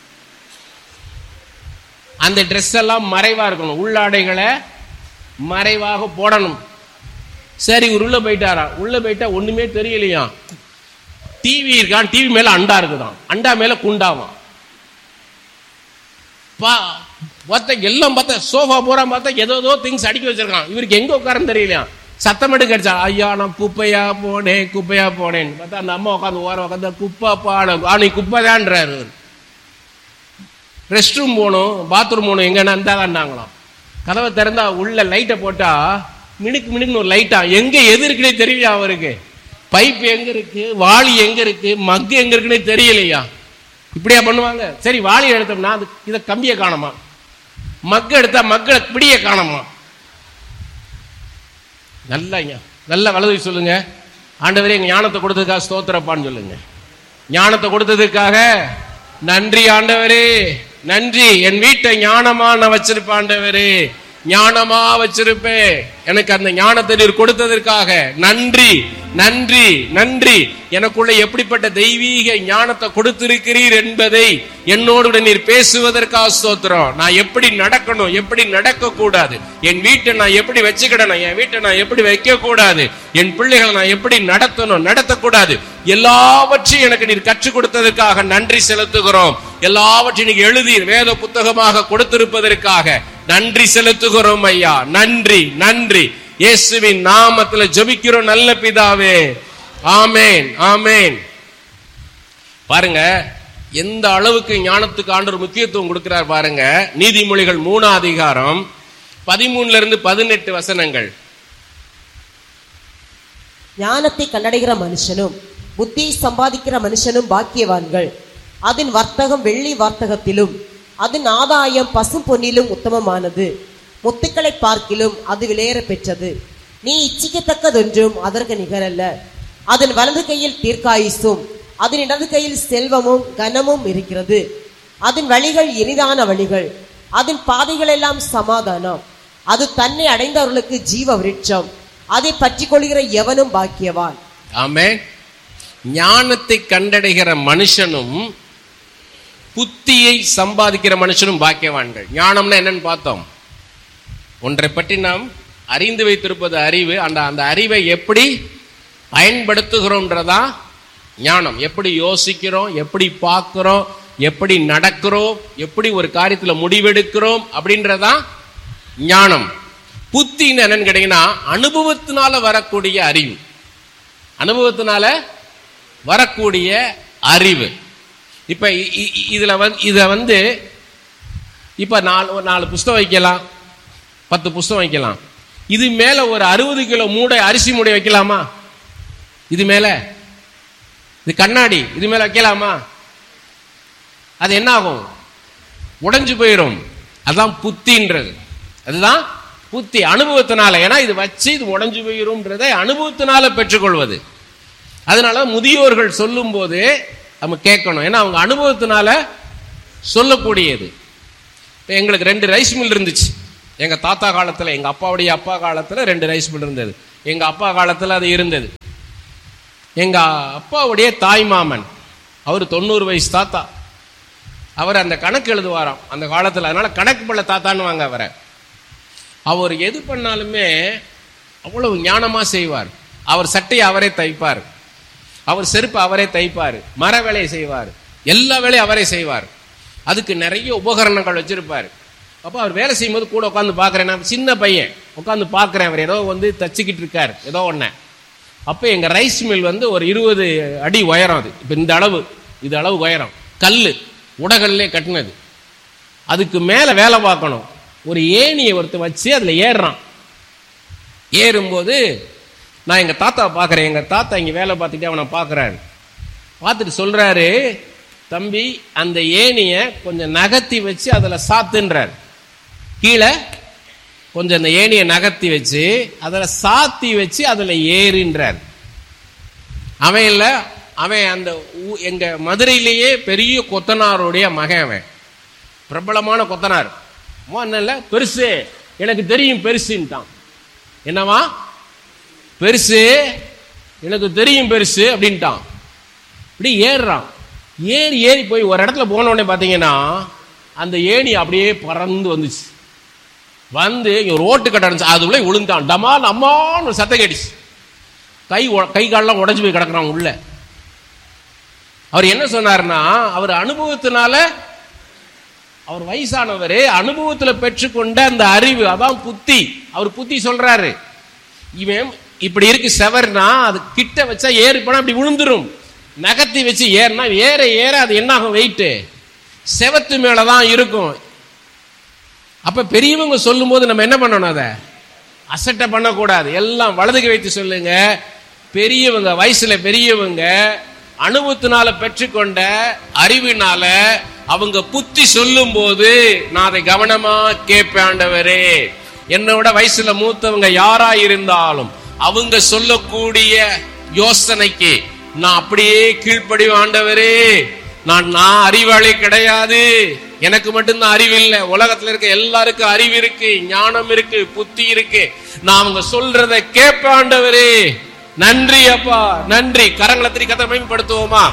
Speaker 1: அந்த ட்ரெஸ் எல்லாம் மறைவா இருக்கணும் உள்ளாடைகளை மறைவாக போடணும் சரி இவர் உள்ள போயிட்டாரா உள்ள போயிட்டா ஒண்ணுமே தெரியலையா டிவி இருக்கான் டிவி மேல அண்டா இருக்குதான் அண்டா மேல குண்டாவான் பா பார்த்தா எல்லாம் பார்த்தா சோஃபா பூரா பார்த்தா ஏதோ ஏதோ திங்ஸ் அடுக்கி வச்சிருக்கான் இவருக்கு எங்க உட்காரன்னு தெரியலையா சத்தம் மட்டும் கிடைச்சா ஐயா நான் குப்பையா போனேன் குப்பையா போனேன்னு பார்த்தா அந்த அம்மா உட்காந்து ஓர உட்காந்து குப்பை பாட ஆ நீ குப்பை தான்றாரு ரெஸ்ட் ரூம் போகணும் பாத்ரூம் போகணும் எங்கன்னா இருந்தாங்களாம் கதவை திறந்தா உள்ள லைட்டை போட்டா மினுக்கு மினுக்குன்னு ஒரு லைட்டா எங்க எது இருக்குன்னே தெரியலையா அவருக்கு பைப் எங்க இருக்கு வாளி எங்க இருக்கு மக்கு எங்க இருக்குன்னே தெரியலையா இப்படியா பண்ணுவாங்க சரி வாளி எடுத்தோம்னா அது இதை கம்பியை காணுமா மக்கு எடுத்தா மக்களை பிடிய காணுமா நல்லா நல்ல வலது சொல்லுங்க ஆண்டவரே எங்க ஞானத்தை கொடுத்ததுக்காக ஸ்தோத்திரப்பான்னு சொல்லுங்க ஞானத்தை கொடுத்ததுக்காக நன்றி ஆண்டவரே நன்றி என் வீட்டை ஞானமா நான் வச்சிருப்பேன் ஆண்டவரே ஞானமா வச்சிருப்பேன் எனக்கு அந்த ஞானத்தை நீர் கொடுத்ததற்காக நன்றி நன்றி நன்றி எனக்குள்ள எப்படிப்பட்ட தெய்வீக ஞானத்தை கொடுத்திருக்கிறீர் என்பதை என்னோடு கூட நீர் பேசுவதற்காக ஸ்தோத்திரம் நான் எப்படி நடக்கணும் எப்படி நடக்க கூடாது என் வீட்டை நான் எப்படி வச்சுக்கிடணும் என் வீட்டை நான் எப்படி வைக்க கூடாது என் பிள்ளைகளை நான் எப்படி நடத்தணும் நடத்தக்கூடாது எல்லாவற்றையும் எனக்கு நீர் கற்றுக் கொடுத்ததற்காக நன்றி செலுத்துகிறோம் எல்லாவற்றையும் நீங்க எழுதி வேத புத்தகமாக கொடுத்திருப்பதற்காக நன்றி செலுத்துகிறோம் ஐயா நன்றி நன்றி இயேசுவின் நாமத்துல ஜெபிக்கிறோம் நல்ல பிதாவே ஆமேன் ஆமேன் பாருங்க எந்த அளவுக்கு ஞானத்துக்கு ஆண்டவர் முக்கியத்துவம் கொடுக்கிறார் பாருங்க நீதிமொழிகள் மூணாம் அதிகாரம் பதிமூணுல இருந்து பதினெட்டு வசனங்கள்
Speaker 2: ஞானத்தை கண்டடைகிற மனுஷனும் புத்தியை சம்பாதிக்கிற மனுஷனும் பாக்கியவான்கள் அதன் வர்த்தகம் வெள்ளி வர்த்தகத்திலும் அதன் ஆதாயம் பசும் பொன்னிலும் உத்தமமானது முத்துக்களை பார்க்கிலும் அது விலையேற பெற்றது நீ இச்சிக்கத்தக்கதொன்றும் அதற்கு நிகரல்ல அதன் வலது கையில் தீர்க்காயுசும் அதன் இடது கையில் செல்வமும் கனமும் இருக்கிறது அதன் வழிகள் இனிதான வழிகள் அதன் பாதைகள் எல்லாம் சமாதானம் அது தன்னை அடைந்தவர்களுக்கு ஜீவ விருட்சம் அதை பற்றி கொள்கிற எவனும் பாக்கியவான்
Speaker 1: ஆமென் ஞானத்தை கண்டடைகிற மனுஷனும் புத்தியை சம்பாதிக்கிற மனுஷனும் பாக்கியவான்கள் ஞானம்னா என்னன்னு பார்த்தோம் ஒன்றை பற்றி நாம் அறிந்து வைத்திருப்பது அறிவு அந்த அந்த அறிவை எப்படி பயன்படுத்துகிறோம்ன்றதா ஞானம் எப்படி யோசிக்கிறோம் எப்படி பார்க்கிறோம் எப்படி நடக்கிறோம் எப்படி ஒரு காரியத்துல முடிவெடுக்கிறோம் அப்படின்றதா ஞானம் புத்தின்னு என்னன்னு கேட்டீங்கன்னா அனுபவத்தினால வரக்கூடிய அறிவு அனுபவத்தினால வரக்கூடிய அறிவு இப்ப இ- இ- இ- இதுல வந்து இத வந்து இப்ப நாலு ஒரு நாலு புஸ்தகம் வைக்கலாம் பத்து புஸ்தகம் வைக்கலாம் இது மேல ஒரு அறுபது கிலோ மூடை அரிசி மூடை வைக்கலாமா இது மேல இது கண்ணாடி இது மேல வைக்கலாமா அது என்ன ஆகும் உடைஞ்சு போயிடும் அதுதான் புத்தின்றது அதுதான் புத்தி அனுபவத்தினால ஏன்னா இது வச்சு இது உடைஞ்சு போயிரும்ன்றதை அனுபவத்தினால பெற்றுக்கொள்வது அதனால முதியோர்கள் சொல்லும்போது நம்ம கேட்கணும் ஏன்னா அவங்க அனுபவத்தினால சொல்லக்கூடியது இப்ப எங்களுக்கு ரெண்டு ரைஸ் மில் இருந்துச்சு எங்க தாத்தா காலத்துல எங்க அப்பாவுடைய அப்பா காலத்துல ரெண்டு ரைஸ் மில் இருந்தது எங்க அப்பா காலத்துல அது இருந்தது எங்க அப்பாவுடைய தாய் மாமன் அவர் தொண்ணூறு வயசு தாத்தா அவர் அந்த கணக்கு எழுதுவாராம் அந்த காலத்துல அதனால கணக்கு பள்ள தாத்தான்னு வாங்க அவரை அவர் எது பண்ணாலுமே அவ்வளவு ஞானமா செய்வார் அவர் சட்டையை அவரே தைப்பார் அவர் செருப்பு அவரே தைப்பார் மர வேலையை செய்வார் எல்லா வேலையும் அவரே செய்வார் அதுக்கு நிறைய உபகரணங்கள் வச்சிருப்பார் அப்போ அவர் வேலை செய்யும்போது கூட உட்காந்து பார்க்குறேன் நான் சின்ன பையன் உட்காந்து பார்க்குறேன் அவர் ஏதோ வந்து தச்சுக்கிட்டு இருக்கார் ஏதோ ஒன்று அப்போ எங்கள் ரைஸ் மில் வந்து ஒரு இருபது அடி உயரம் அது இப்போ இந்த அளவு இது அளவு உயரம் கல் உடகல்லே கட்டினது அதுக்கு மேலே வேலை பார்க்கணும் ஒரு ஏணியை ஒருத்தன் வச்சு அதில் ஏறுறான் ஏறும்போது நான் எங்கள் தாத்தா பார்க்குறேன் எங்கள் தாத்தா இங்கே வேலை பார்த்துட்டு அவனை பார்க்குறாரு பார்த்துட்டு சொல்கிறாரு தம்பி அந்த ஏணியை கொஞ்சம் நகர்த்தி வச்சு அதில் சாத்துன்றார் கீழே கொஞ்சம் அந்த ஏணியை நகர்த்தி வச்சு அதில் சாத்தி வச்சு அதில் ஏறின்றார் அவன் இல்லை அவன் அந்த ஊ- எங்க மதுரையிலேயே பெரிய கொத்தனாருடைய மகன் அவன் பிரபலமான கொத்தனார் இல்ல பெருசு எனக்கு தெரியும் பெருசுன்ட்டான் என்னவா பெருசு எனக்கு தெரியும் பெருசு அப்படின்ட்டான் இப்படி ஏறுறான் ஏறி ஏறி போய் ஒரு இடத்துல போன உடனே பார்த்தீங்கன்னா அந்த ஏணி அப்படியே பறந்து வந்துச்சு வந்து இங்க ரோட்டு கட்ட இருந்துச்சு அதுக்குள்ளே விழுந்தான் டமால் அம்மான்னு ஒரு சத்தம் கேட்டுச்சு கை உ- கை காலெல்லாம் உடைஞ்சு போய் கிடக்குறான் உள்ள அவர் என்ன சொன்னாருன்னா அவர் அனுபவத்தினால அவர் வயசானவர் அனுபவத்துல பெற்றுக்கொண்ட அந்த அறிவு அதான் புத்தி அவர் புத்தி சொல்றாரு இவன் இப்படி இருக்கு செவர்னா அது கிட்ட வச்சா ஏறி போனா அப்படி விழுந்துரும் நகர்த்தி வச்சு ஏறினா ஏற ஏற அது என்ன ஆகும் வெயிட்டு செவத்து மேலதான் இருக்கும் அப்ப பெரியவங்க சொல்லும்போது நம்ம என்ன பண்ணணும் அதை அசட்டை பண்ணக்கூடாது எல்லாம் வலதுக்கு வைத்து சொல்லுங்க பெரியவங்க வயசுல பெரியவங்க அனுபவத்தினால பெற்றுக்கொண்ட அறிவினால அவங்க புத்தி சொல்லும் போது நான் அதை கவனமா கேட்பேன் ஆண்டவரே என்னோட வயசுல மூத்தவங்க யாரா இருந்தாலும் அவங்க சொல்லக்கூடிய யோசனைக்கு நான் அப்படியே கீழ்ப்படி ஆண்டவரே நான் நான் அறிவாளி கிடையாது எனக்கு மட்டும்தான் அறிவு இல்லை உலகத்துல இருக்க எல்லாருக்கும் அறிவு இருக்கு ஞானம் இருக்கு புத்தி இருக்கு நான் அவங்க சொல்றத கேட்ப ஆண்டவரே நன்றி அப்பா நன்றி கரங்களை திரி கதை மேம்படுத்துவோமா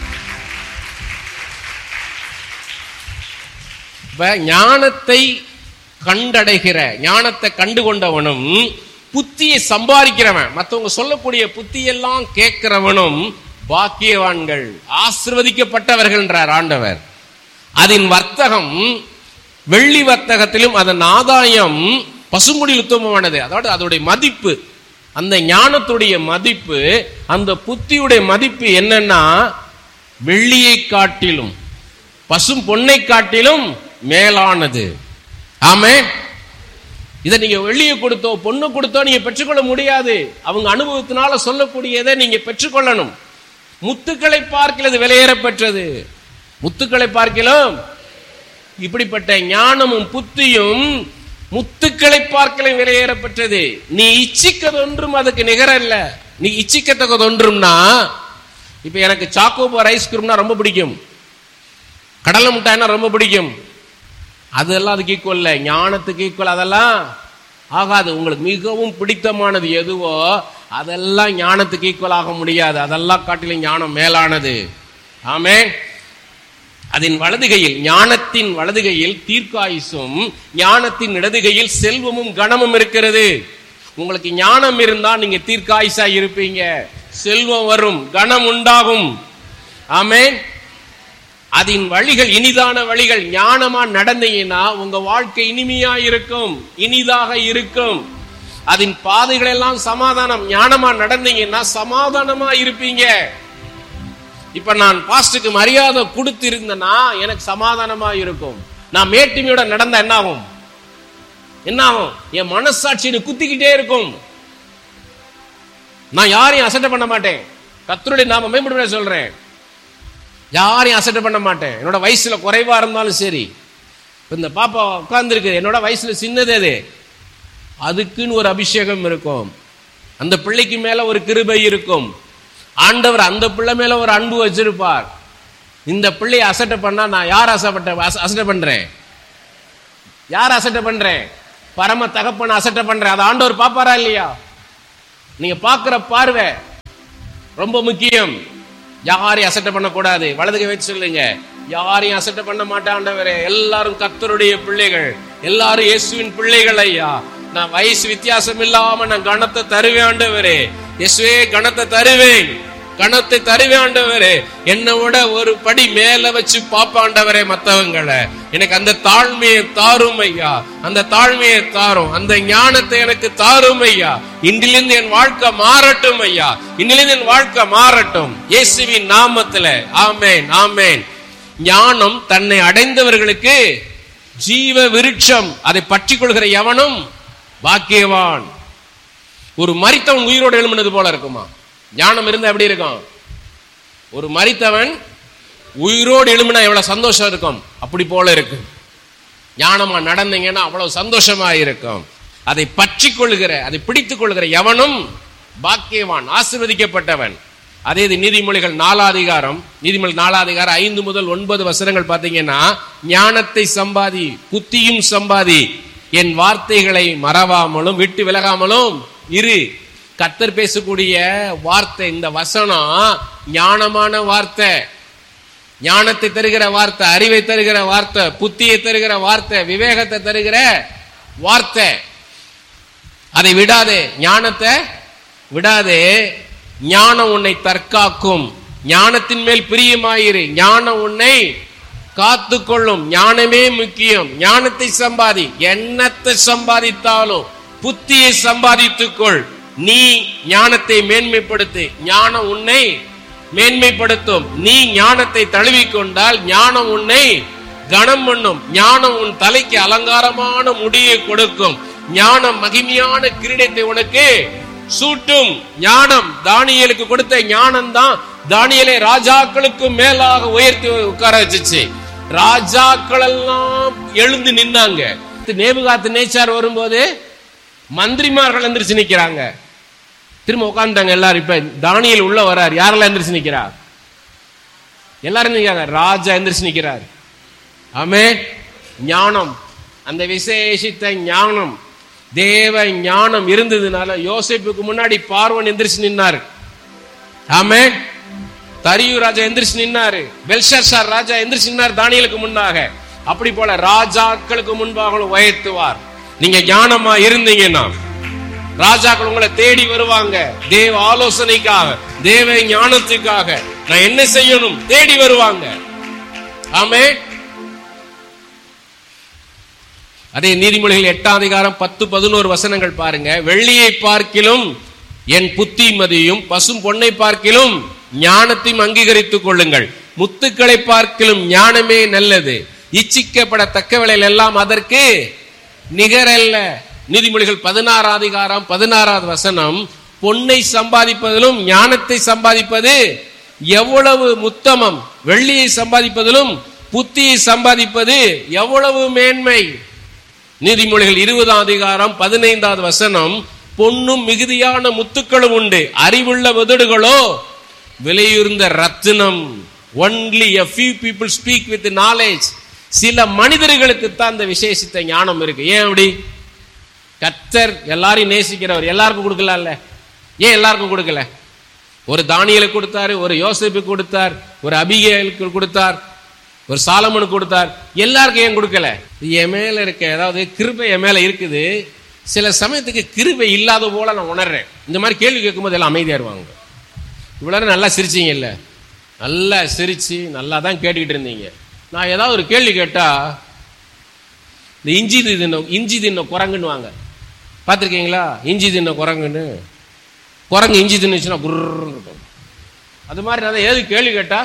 Speaker 1: இப்ப ஞானத்தை கண்டடைகிற ஞானத்தை கண்டு கொண்டவனும் புத்தியை சம்பாதிக்கிறவன் மத்தவங்க சொல்லக்கூடிய புத்தியெல்லாம் கேட்கிறவனும் பாக்கியவான்கள் ஆசிர்வதிக்கப்பட்டவர்கள் என்றார் ஆண்டவர் அதன் வர்த்தகம் வெள்ளி வர்த்தகத்திலும் அதன் ஆதாயம் பசுமுடியில் உத்தமமானது அதாவது அதோடைய மதிப்பு அந்த ஞானத்துடைய மதிப்பு அந்த புத்தியுடைய மதிப்பு என்னன்னா வெள்ளியை காட்டிலும் பசும் பொன்னை காட்டிலும் மேலானது ஆமே இதை நீங்க வெள்ளியை கொடுத்தோ பொண்ணு கொடுத்தோ நீங்க பெற்றுக்கொள்ள முடியாது அவங்க அனுபவத்தினால சொல்லக்கூடியதை நீங்க பெற்றுக்கொள்ளணும் முத்துக்களை பார்க்கிறது விலையேறப்பெற்றது முத்துக்களை பார்க்கலாம் இப்படிப்பட்ட ஞானமும் புத்தியும் முத்துக்களை பார்க்கல விலையேறப்பெற்றது நீ இச்சிக்கதொன்றும் அதுக்கு நிகரல்ல நீ இச்சிக்கத்தக்கதொன்றும்னா இப்ப எனக்கு சாக்கோபார் ஐஸ்கிரீம்னா ரொம்ப பிடிக்கும் கடலை மிட்டாய்னா ரொம்ப பிடிக்கும் அதெல்லாம் அதுக்கு ஈக்குவல் இல்லை ஞானத்துக்கு ஈக்குவல் அதெல்லாம் ஆகாது உங்களுக்கு மிகவும் பிடித்தமானது எதுவோ அதெல்லாம் ஞானத்துக்கு ஈக்குவல் ஆக முடியாது அதெல்லாம் காட்டிலும் ஞானம் மேலானது ஆமே அதன் வலதுகையில் ஞானத்தின் வலதுகையில் தீர்க்காயுசும் ஞானத்தின் இடதுகையில் செல்வமும் கனமும் இருக்கிறது உங்களுக்கு ஞானம் இருந்தா நீங்க தீர்க்காயுசா இருப்பீங்க செல்வம் வரும் கனம் உண்டாகும் ஆமென் அதன் வழிகள் இனிதான வழிகள் ஞானமா நடந்தீங்கன்னா உங்க வாழ்க்கை இனிமையா இருக்கும் இனிதாக இருக்கும் அதன் பாதைகள் எல்லாம் சமாதானம் ஞானமா நடந்தீங்கன்னா சமாதானமா இருப்பீங்க இப்ப நான் பாஸ்டுக்கு மரியாதை கொடுத்து இருந்தேன்னா எனக்கு சமாதானமா இருக்கும் நான் மேட்டுமையோட நடந்தா என்ன ஆகும் என்ன ஆகும் என் மனசாட்சியை குத்திக்கிட்டே இருக்கும் நான் யாரையும் அசட்டை பண்ண மாட்டேன் கத்தருடைய நாம மேம்படுத்த சொல்றேன் யாரையும் அசட்டை பண்ண மாட்டேன் என்னோட வயசுல குறைவா இருந்தாலும் சரி இப்ப இந்த பாப்பா உட்கார்ந்துருக்கு என்னோட வயசுல சின்னது அது அதுக்குன்னு ஒரு அபிஷேகம் இருக்கும் அந்த பிள்ளைக்கு மேல ஒரு கிருபை இருக்கும் ஆண்டவர் அந்த பிள்ளை மேல ஒரு அன்பு வச்சிருப்பார் இந்த பிள்ளையை அசட்டை பண்ணா நான் யார் அசப்பட்ட அச- அசட்டை பண்றேன் யார் அசட்டை பண்றேன் பரம தகப்பன் அசட்டை பண்றேன் அதை ஆண்டவர் பாப்பாரா இல்லையா நீங்க பார்க்கிற பார்வை ரொம்ப முக்கியம் யாரையும் அசட்டை பண்ணக்கூடாது வலதுகை வச்சு சொல்லுங்க யாரையும் அசட்டை பண்ண மாட்டாண்டவரே எல்லாரும் கர்த்தருடைய பிள்ளைகள் எல்லாரும் இயேசுவின் பிள்ளைகள் ஐயா நான் வயசு வித்தியாசம் இல்லாம நான் கணத்தை தருவேன் ஆண்டவரே இயேசுவே கணத்தை தருவேன் கணத்தை தருவேன் ஆண்டவரே என்னை விட ஒரு படி மேல வச்சு பாப்பாண்டவரே மத்தவங்களை எனக்கு அந்த தாழ்மையை தாரும் ஐயா அந்த தாழ்மையை தாரும் அந்த ஞானத்தை எனக்கு தாரும் ஐயா இன்றிலிருந்து என் வாழ்க்கை மாறட்டும் ஐயா இன்னிலிருந்து என் வாழ்க்கை மாறட்டும் இயேசுவின் நாமத்துல ஆமேன் ஆமேன் ஞானம் தன்னை அடைந்தவர்களுக்கு ஜீவ விருட்சம் அதை பற்றி கொள்கிற எவனும் பாக்கியவான் ஒரு மரித்தவன் உயிரோடு எழும்பினது போல இருக்குமா ஞானம் இருந்தா எப்படி இருக்கும் ஒரு மரித்தவன் உயிரோடு எழும்பினா எவ்வளவு சந்தோஷம் இருக்கும் அப்படி போல இருக்கும் ஞானமா நடந்தீங்கன்னா அவ்வளவு சந்தோஷமா இருக்கும் அதை பற்றி கொள்கிற அதை பிடித்துக் கொள்கிற எவனும் பாக்கியவான் ஆசீர்வதிக்கப்பட்டவன் அதே இது நீதிமொழிகள் நாலாதிகாரம் நீதிமொழி நாலாதிகாரம் ஐந்து முதல் ஒன்பது வசனங்கள் பார்த்தீங்கன்னா ஞானத்தை சம்பாதி புத்தியும் சம்பாதி என் வார்த்தைகளை மறவாமலும் விட்டு விலகாமலும் இரு கத்தர் பேசக்கூடிய வார்த்தை இந்த வசனம் ஞானமான வார்த்தை ஞானத்தை தருகிற வார்த்தை அறிவை தருகிற வார்த்தை புத்தியை தருகிற வார்த்தை விவேகத்தை தருகிற வார்த்தை அதை விடாதே ஞானத்தை விடாதே ஞானம் உன்னை தற்காக்கும் ஞானத்தின் மேல் பிரியமாயிரு ஞானம் உன்னை காத்துக்கொள்ளும் ஞானமே முக்கியம் ஞானத்தை சம்பாதி எண்ணத்தை சம்பாதித்தாலும் புத்தியை சம்பாதித்துக்கொள் நீ ஞானத்தை மேன்மைப்படுத்து ஞானம் உன்னை மேன்மைப்படுத்தும் நீ ஞானத்தை தழுவிக்கொண்டால் ஞானம் உன்னை கனம் பண்ணும் ஞானம் உன் தலைக்கு அலங்காரமான முடியை கொடுக்கும் ஞானம் மகிமையான கிரீடத்தை உனக்கு சூட்டும் ஞானம் தானியலுக்கு கொடுத்த ஞானம் தான் தானியலை ராஜாக்களுக்கு மேலாக உயர்த்தி உட்கார வச்சுச்சு ராஜாக்கள் எல்லாம் எழுந்து நின்னாங்க நேபுகாத்து நேச்சார் வரும்போது மந்திரிமார்கள் எந்திரிச்சு நிக்கிறாங்க திரும்ப உட்கார்ந்தாங்க எல்லாரும் இப்ப தானியல் உள்ள வரார் யாரெல்லாம் எந்திரிச்சு நிக்கிறா எல்லாரும் நிக்கிறாங்க ராஜா எந்திரிச்சு நிக்கிறார் ஆமே ஞானம் அந்த விசேஷித்த ஞானம் தேவ ஞானம் இருந்ததுனால யோசேப்புக்கு முன்னாடி பார்வன் எந்திரிச்சு நின்னாரு ஆமே தரியு ராஜா எந்திரிச்சு நின்னாரு பெல்ஷர்ஷார் ராஜா எந்திரிச்சு நின்னார் தானியலுக்கு முன்னாக அப்படி போல ராஜாக்களுக்கு முன்பாக உயர்த்துவார் நீங்க ஞானமா இருந்தீங்கன்னா ராஜாக்கள் உங்களை தேடி வருவாங்க தேவ ஆலோசனைக்காக தேவ ஞானத்துக்காக நான் என்ன செய்யணும் தேடி வருவாங்க ஆமே அதே நீதிமொழிகள் எட்டாம் அதிகாரம் பத்து பதினோரு வசனங்கள் பாருங்க வெள்ளியை பார்க்கிலும் என் புத்திமதியும் பசும் பொன்னை பார்க்கிலும் ஞானத்தையும் அங்கீகரித்துக் கொள்ளுங்கள் முத்துக்களை பார்க்கிலும் ஞானமே நல்லது இச்சிக்கப்படத்தக்கவளையில் எல்லாம் அதற்கு நிகரல்ல நீதிமொழிகள் பதினாறாம் அதிகாரம் பதினாறாவது வசனம் பொன்னை சம்பாதிப்பதிலும் ஞானத்தை சம்பாதிப்பது எவ்வளவு முத்தமம் வெள்ளியை சம்பாதிப்பதிலும் புத்தியை சம்பாதிப்பது எவ்வளவு மேன்மை நீதிமொழிகள் இருபதாம் அதிகாரம் பதினைந்தாவது வசனம் பொன்னும் மிகுதியான முத்துக்களும் உண்டு அறிவுள்ள உதடுகளோ விலையுர்ந்த ரத்தினம் only a few people speak with knowledge சில மனிதர்களுக்கு தான் அந்த விசேஷித்த ஞானம் இருக்கு ஏன் அப்படி கத்தர் எல்லாரையும் நேசிக்கிறவர் எல்லாருக்கும் கொடுக்கலாம்ல ஏன் எல்லாருக்கும் கொடுக்கல ஒரு தானியலுக்கு கொடுத்தாரு ஒரு யோசேப்புக்கு கொடுத்தார் ஒரு அபிகேலுக்கு கொடுத்தார் ஒரு சாலமனுக்கு கொடுத்தார் எல்லாருக்கும் ஏன் கொடுக்கல இது என் மேல இருக்க அதாவது கிருபை என் மேல இருக்குது சில சமயத்துக்கு கிருபை இல்லாத போல நான் உணர்றேன் இந்த மாதிரி கேள்வி கேட்கும்போது எல்லாம் அமைதியா இருவாங்க இவ்வளவு நேரம் நல்லா சிரிச்சீங்க இல்ல நல்லா சிரிச்சு நல்லா தான் கேட்டுக்கிட்டு இருந்தீங்க நான் ஏதாவது ஒரு கேள்வி கேட்டா இந்த இஞ்சி தின்ன இஞ்சி தின்ன குரங்குன்னு வாங்க பார்த்துருக்கீங்களா இஞ்சி தின்ன குரங்குன்னு குரங்கு இஞ்சி தின்னுச்சுன்னா குர்ன்னு இருக்கும் அது மாதிரி நான் ஏது கேள்வி கேட்டா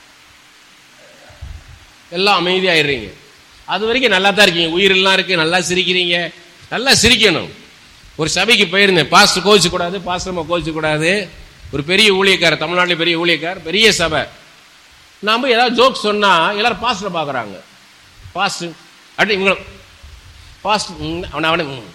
Speaker 1: எல்லாம் அமைதியாயிடுறீங்க அது வரைக்கும் நல்லா தான் இருக்கீங்க உயிரெல்லாம் இருக்கு நல்லா சிரிக்கிறீங்க நல்லா சிரிக்கணும் ஒரு சபைக்கு போயிருந்தேன் பாஸ்டர் கோவிச்சு கூடாது பாஸ்டர்மா கோவிச்சு கூடாது ஒரு பெரிய ஊழியக்கார் தமிழ்நாட்டில் பெரிய ஊழியக்கார் பெரிய சபை நான் போய் ஏதாவது ஜோக் சொன்னா எல்லாரும் பாஸ்டர் பார்க்குறாங்க பாஸ்டர் அப்படி இவங்க பாஸ்டர் அவனை அவனை ம்.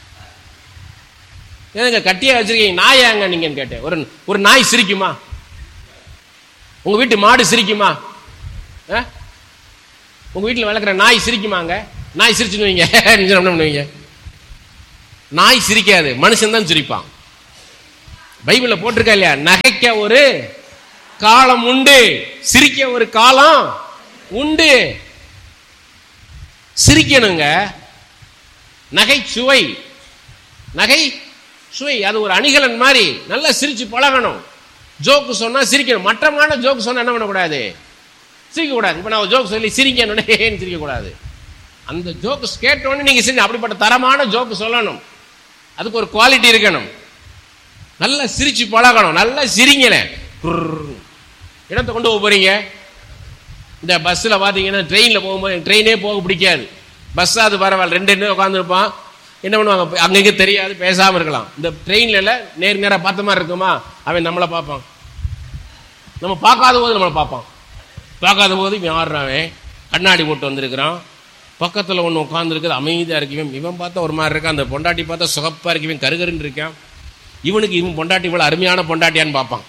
Speaker 1: ஏங்க கட்டியா வச்சிருக்கீங்க நாய் ஏங்க நீங்கன்னு கேட்டேன் ஒரு ஒரு நாய் சிரிக்குமா உங்க வீட்டு மாடு சிரிக்குமா ஆ? உங்க வீட்டில் வளர்க்குற நாய் சிரிக்குமாங்க நாய் சிரிச்சுன்னு வைங்க நீங்க என்ன பண்ணுவீங்க நாய் சிரிக்காது மனுஷன் தான் சிரிப்பான் பைபிள்ல போட்டிருக்கா இல்லையா நகைக்க ஒரு காலம் உண்டு சிரிக்க ஒரு காலம் உண்டு சிரிக்கணுங்க நகைச்சுவை நகை சுவை அது ஒரு அணிகலன் மாதிரி நல்லா சிரிச்சு பழகணும் ஜோக்கு சொன்னா சிரிக்கணும் மட்டமான ஜோக்கு சொன்னா என்ன பண்ணக்கூடாது சிரிக்கக்கூடாது இப்போ நான் ஒரு ஜோக் சொல்லி சிரிக்கணும் ஏன்னு சிரிக்கக்கூடாது அந்த ஜோக்கு கேட்டோன்னே நீங்க சிரி அப்படிப்பட்ட தரமான ஜோக்கு சொல்லணும் அதுக்கு ஒரு குவாலிட்டி இருக்கணும் நல்லா சிரிச்சு பழகணும் நல்லா சிரிங்களேன் குர்ரு. இடத்த கொண்டு போக போறீங்க இந்த பஸ்ஸில் பார்த்தீங்கன்னா ட்ரெயினில் போகும்போது எனக்கு ட்ரெயினே போக பிடிக்காது பஸ் அது பரவாயில்ல ரெண்டு ரெண்டு உட்காந்துருப்பான் என்ன பண்ணுவாங்க அங்கங்கே தெரியாது பேசாமல் இருக்கலாம் இந்த ட்ரெயின்ல நேர் நேராக பார்த்த மாதிரி இருக்குமா அவன் நம்மளை பார்ப்பான் நம்ம பார்க்காத போது நம்மளை பார்ப்பான் பார்க்காத போது இவன் ஆடுறான் அவன் கண்ணாடி போட்டு வந்திருக்கிறான் பக்கத்தில் ஒன்று உட்காந்துருக்குது அமைதியாக இருக்கு இவன் இவன் பார்த்தா ஒரு மாதிரி இருக்கான் அந்த பொண்டாட்டி பார்த்தா சுகப்பாக இருக்கு இவன் கருகருன்னு இருக்கான் இவனுக்கு இவன் பொண்டாட்டி இவ்வளோ அருமையான பொண்டாட்டியான்னு பார்ப்பான்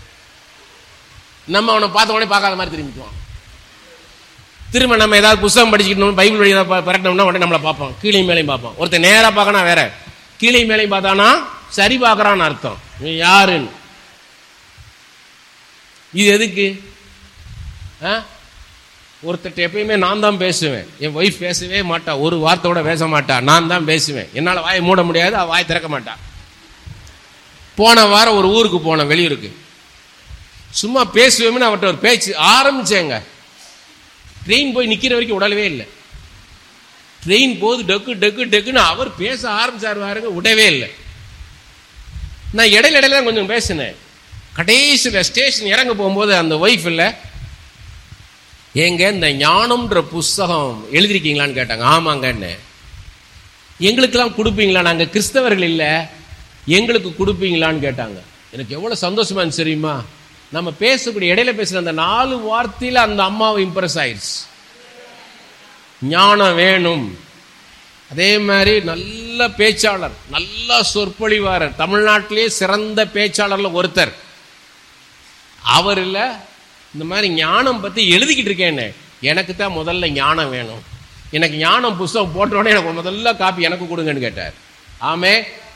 Speaker 1: நம்ம அவனை பார்த்த உடனே பார்க்காத மாதிரி திரும்பிக்குவான் திரும்ப நம்ம ஏதாவது புஸ்தகம் படிச்சுக்கிட்டோம் பைபிள் வழி ஏதாவது பரட்டோம்னா உடனே நம்மளை பார்ப்போம் கீழே மேலையும் பார்ப்போம் ஒருத்தன் நேராக பார்க்கனா வேற கீழே மேலையும் பார்த்தானா சரி பார்க்கறான்னு அர்த்தம் இவன் யாருன்னு இது எதுக்கு ஆ? ஒருத்தர்ட்ட எப்பயுமே நான் தான் பேசுவேன் என் ஒய்ஃப் பேசவே மாட்டா ஒரு வார்த்தை கூட பேச மாட்டா நான் தான் பேசுவேன் என்னால் வாயை மூட முடியாது அவள் வாய் திறக்க மாட்டா போன வாரம் ஒரு ஊருக்கு போனேன் வெளியூருக்கு சும்மா பேசுவேன்னு அவர்கிட்ட ஒரு பேச்சு ஆரம்பிச்சேங்க ட்ரெயின் போய் நிக்கிற வரைக்கும் உடலவே இல்லை ட்ரெயின் போது டக்கு டக்கு டக்குன்னு அவர் பேச ஆரம்பிச்சாரு பாருங்க விடவே இல்லை நான் இடையில இடையில தான் கொஞ்சம் பேசினேன் கடைசியில் ஸ்டேஷன் இறங்க போகும்போது அந்த ஒய்ஃப் இல்லை ஏங்க இந்த ஞானம்ன்ற புஸ்தகம் எழுதிருக்கீங்களான்னு கேட்டாங்க ஆமாங்கன்னு எங்களுக்கெல்லாம் கொடுப்பீங்களா நாங்க கிறிஸ்தவர்கள் இல்ல எங்களுக்கு கொடுப்பீங்களான்னு கேட்டாங்க எனக்கு எவ்வளவு சந்தோஷமா இருந்துச்சு தெரியுமா நம்ம பேசக்கூடிய இடையில பேசுற அந்த நாலு வார்த்தையில அந்த அம்மாவை இம்ப்ரெஸ் ஆயிடுச்சு ஞானம் வேணும் அதே மாதிரி நல்ல பேச்சாளர் நல்ல சொற்பொழிவாரர் தமிழ்நாட்டிலேயே சிறந்த பேச்சாளர்ல ஒருத்தர் அவர் இல்ல இந்த மாதிரி ஞானம் பத்தி எழுதிக்கிட்டு இருக்கேன்னு எனக்கு தான் முதல்ல ஞானம் வேணும் எனக்கு ஞானம் புஸ்தகம் போட்ட உடனே எனக்கு முதல்ல காப்பி எனக்கு கொடுங்கன்னு கேட்டார் ஆமே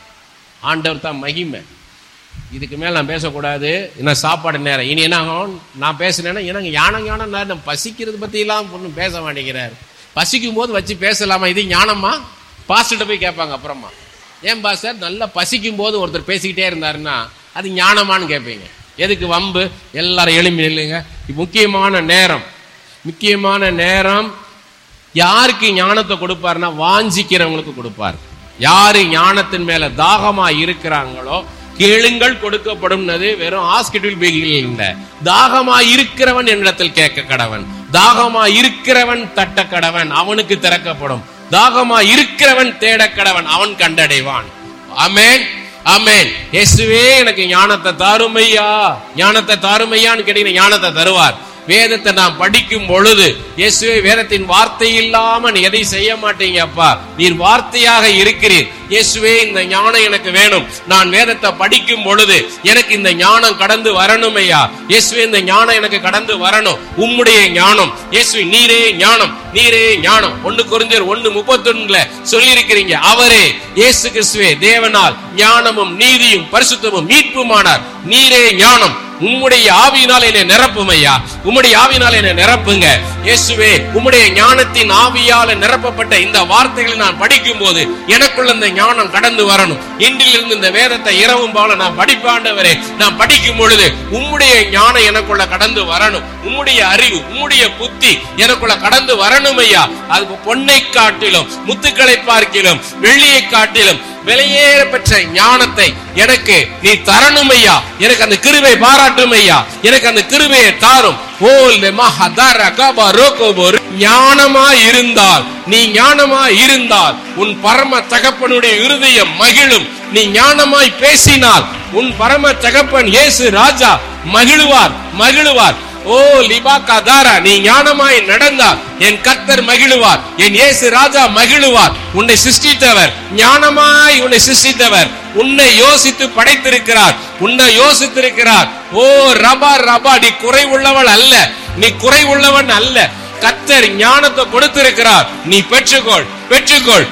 Speaker 1: ஆண்டவர் தான் மகிமை இதுக்கு மேல நான் பேசக்கூடாது என்ன சாப்பாடு நேரம் இனி என்ன ஆகும் நான் பேசுனேன்னா எனக்கு ஞானம் ஞானம் நேரம் பசிக்கிறது பத்தியெல்லாம் ஒன்றும் பேச மாட்டேங்கிறார் பசிக்கும் போது வச்சு பேசலாமா இது ஞானமா பாஸ்டர்கிட்ட போய் கேட்பாங்க அப்புறமா ஏன் பாஸ்டர் நல்லா பசிக்கும் போது ஒருத்தர் பேசிக்கிட்டே இருந்தாருன்னா அது ஞானமான்னு கேட்பீங்க எதுக்கு வம்பு எல்லாரும் எழும்பி நில்லுங்க இது முக்கியமான நேரம் முக்கியமான நேரம் யாருக்கு ஞானத்தை கொடுப்பாருன்னா வாஞ்சிக்கிறவங்களுக்கு கொடுப்பார் யாரு ஞானத்தின் மேல தாகமா இருக்கிறாங்களோ கேளுங்கள் கொடுக்கப்படும்னது வெறும் ஹாஸ்பிட்டல் பேகிகள் இல்ல தாகமா இருக்கிறவன் என்னிடத்தில் கேட்க கடவன் தாகமா இருக்கிறவன் தட்ட கடவன் அவனுக்கு திறக்கப்படும் தாகமா இருக்கிறவன் தேட கடவன் அவன் கண்டடைவான் ஆமென் ஆமென் இயேசுவே எனக்கு ஞானத்தை தாருமையா ஞானத்தை தாருமையான்னு கேட்டீங்கன்னா ஞானத்தை தருவார் வேதத்தை நான் படிக்கும் பொழுது இயேசுவே வேதத்தின் வார்த்தை இல்லாம நீ எதை செய்ய மாட்டீங்க அப்பா நீர் வார்த்தையாக இருக்கிறீர் இயேசுவே இந்த ஞானம் எனக்கு வேணும் நான் வேதத்தை படிக்கும் பொழுது எனக்கு இந்த ஞானம் கடந்து வரணும் ஐயா இயேசுவே இந்த ஞானம் எனக்கு கடந்து வரணும் உம்முடைய ஞானம் இயேசுவே நீரே ஞானம் நீரே ஞானம் ஒண்ணு குறிஞ்சர் ஒண்ணு முப்பத்தொன்னுல சொல்லி இருக்கிறீங்க அவரே இயேசு கிறிஸ்துவே தேவனால் ஞானமும் நீதியும் பரிசுத்தமும் மீட்புமானார் நீரே ஞானம் உம்முடைய ஆவியினால் என்னை நிரப்பும் ஐயா உம்முடைய ஆவியினால் என்னை நிரப்புங்க இயேசுவே உம்முடைய ஞானத்தின் ஆவியால நிரப்பப்பட்ட இந்த வார்த்தைகளை நான் படிக்கும் போது எனக்குள்ள இந்த ஞானம் கடந்து வரணும் இன்றிலிருந்து இந்த வேதத்தை இரவும் போல நான் படிப்பாண்டவரே நான் படிக்கும் பொழுது உம்முடைய ஞானம் எனக்குள்ள கடந்து வரணும் உம்முடைய அறிவு உம்முடைய புத்தி எனக்குள்ள கடந்து வரணும் ஐயா அது பொன்னை காட்டிலும் முத்துக்களை பார்க்கிலும் வெள்ளியை காட்டிலும் விலையேற பெற்ற ஞானத்தை எனக்கு நீ தரணும் ஐயா எனக்கு அந்த கிருபை பாராட்டும் ஐயா எனக்கு அந்த கிருபையை தாரும் ஓல் மஹதர கப ரோகோபோர் ஞானமா இருந்தால் நீ ஞானமா இருந்தால் உன் பரம தகப்பனுடைய இருதயம் மகிழும் நீ ஞானமாய் பேசினால் உன் பரம தகப்பன் இயேசு ராஜா மகிழுவார் மகிழுவார் ஓ லிபா கதாரா நீ ஞானமாய் நடந்தால் என் கர்த்தர் மகிழுவார் என் இயேசு ராஜா மகிழுவார் உன்னை சிருஷ்டித்தவர் ஞானமாய் உன்னை சிருஷ்டித்தவர் உன்னை யோசித்து படைத்திருக்கிறார் உன்னை யோசித்திருக்கிறார் ஓ ரபா ரபா நீ குறை உள்ளவள் அல்ல நீ குறை உள்ளவன் அல்ல கர்த்தர் ஞானத்தை கொடுத்திருக்கிறார் நீ பெற்றுக்கொள் பெற்றுக்கொள்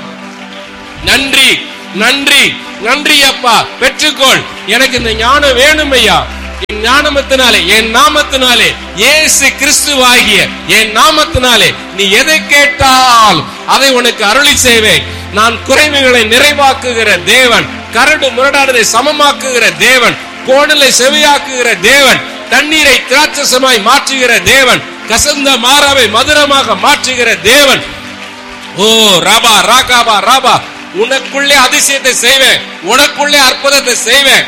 Speaker 1: நன்றி நன்றி நன்றி அப்பா பெற்றுக்கொள் எனக்கு இந்த ஞானம் வேணும் ஐயா என் ஞானமத்தினாலே என் நாமத்தினாலே இயேசு கிறிஸ்துவாகிய என் நாமத்தினாலே நீ எதை கேட்டால் அதை உனக்கு அருளி செய்வேன் நான் குறைவுகளை நிறைவாக்குகிற தேவன் கரடு முரடானதை சமமாக்குகிற தேவன் கோணலை செவியாக்குகிற தேவன் தண்ணீரை திராட்சசமாய் மாற்றுகிற தேவன் கசந்த மாறாவை மதுரமாக மாற்றுகிற தேவன் ஓ ராபா ராகாபா ராபா உனக்குள்ளே அதிசயத்தை செய்வேன் உனக்குள்ளே அற்புதத்தை செய்வேன்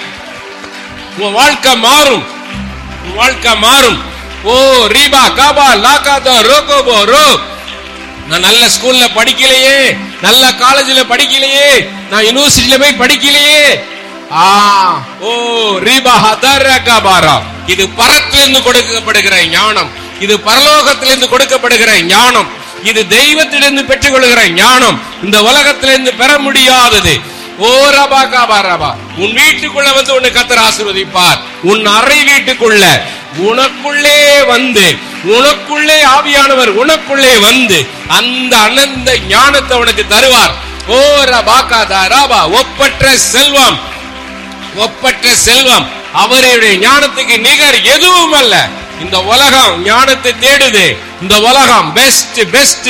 Speaker 1: உன் வாழ்க்கை மாறும் உன் வாழ்க்கை மாறும் ஓ ரீபா காபா லாகாதோ ரோகோபோ ரோ நான் நல்ல ஸ்கூல்ல படிக்கலையே நல்ல காலேஜ்ல படிக்கலையே நான் யூனிவர்சிட்டில போய் படிக்கலையே ஆ ஓ ரீபா ஹதர காபாரா இது பரத்திலிருந்து கொடுக்கப்படுகிற ஞானம் இது பரலோகத்திலிருந்து கொடுக்கப்படுகிற ஞானம் இது தெய்வத்திலிருந்து பெற்றுக்கொள்கிற ஞானம் இந்த உலகத்திலிருந்து பெற முடியாதது ஓ ரபா காபா ரபா உன் வீட்டுக்குள்ள வந்து உன்னை கத்தர் ஆசீர்வதிப்பார் உன் அறை வீட்டுக்குள்ள உனக்குள்ளே வந்து உனக்குள்ளே ஆவியானவர் உனக்குள்ளே வந்து அந்த அனந்த ஞானத்தை உனக்கு தருவார் ஓ ரபா காதா ராபா ஒப்பற்ற செல்வம் ஒப்பற்ற செல்வம் அவருடைய ஞானத்துக்கு நிகர் எதுவும் அல்ல இந்த உலகம் ஞானத்தை தேடுது இந்த உலகம் பெஸ்ட் பெஸ்ட்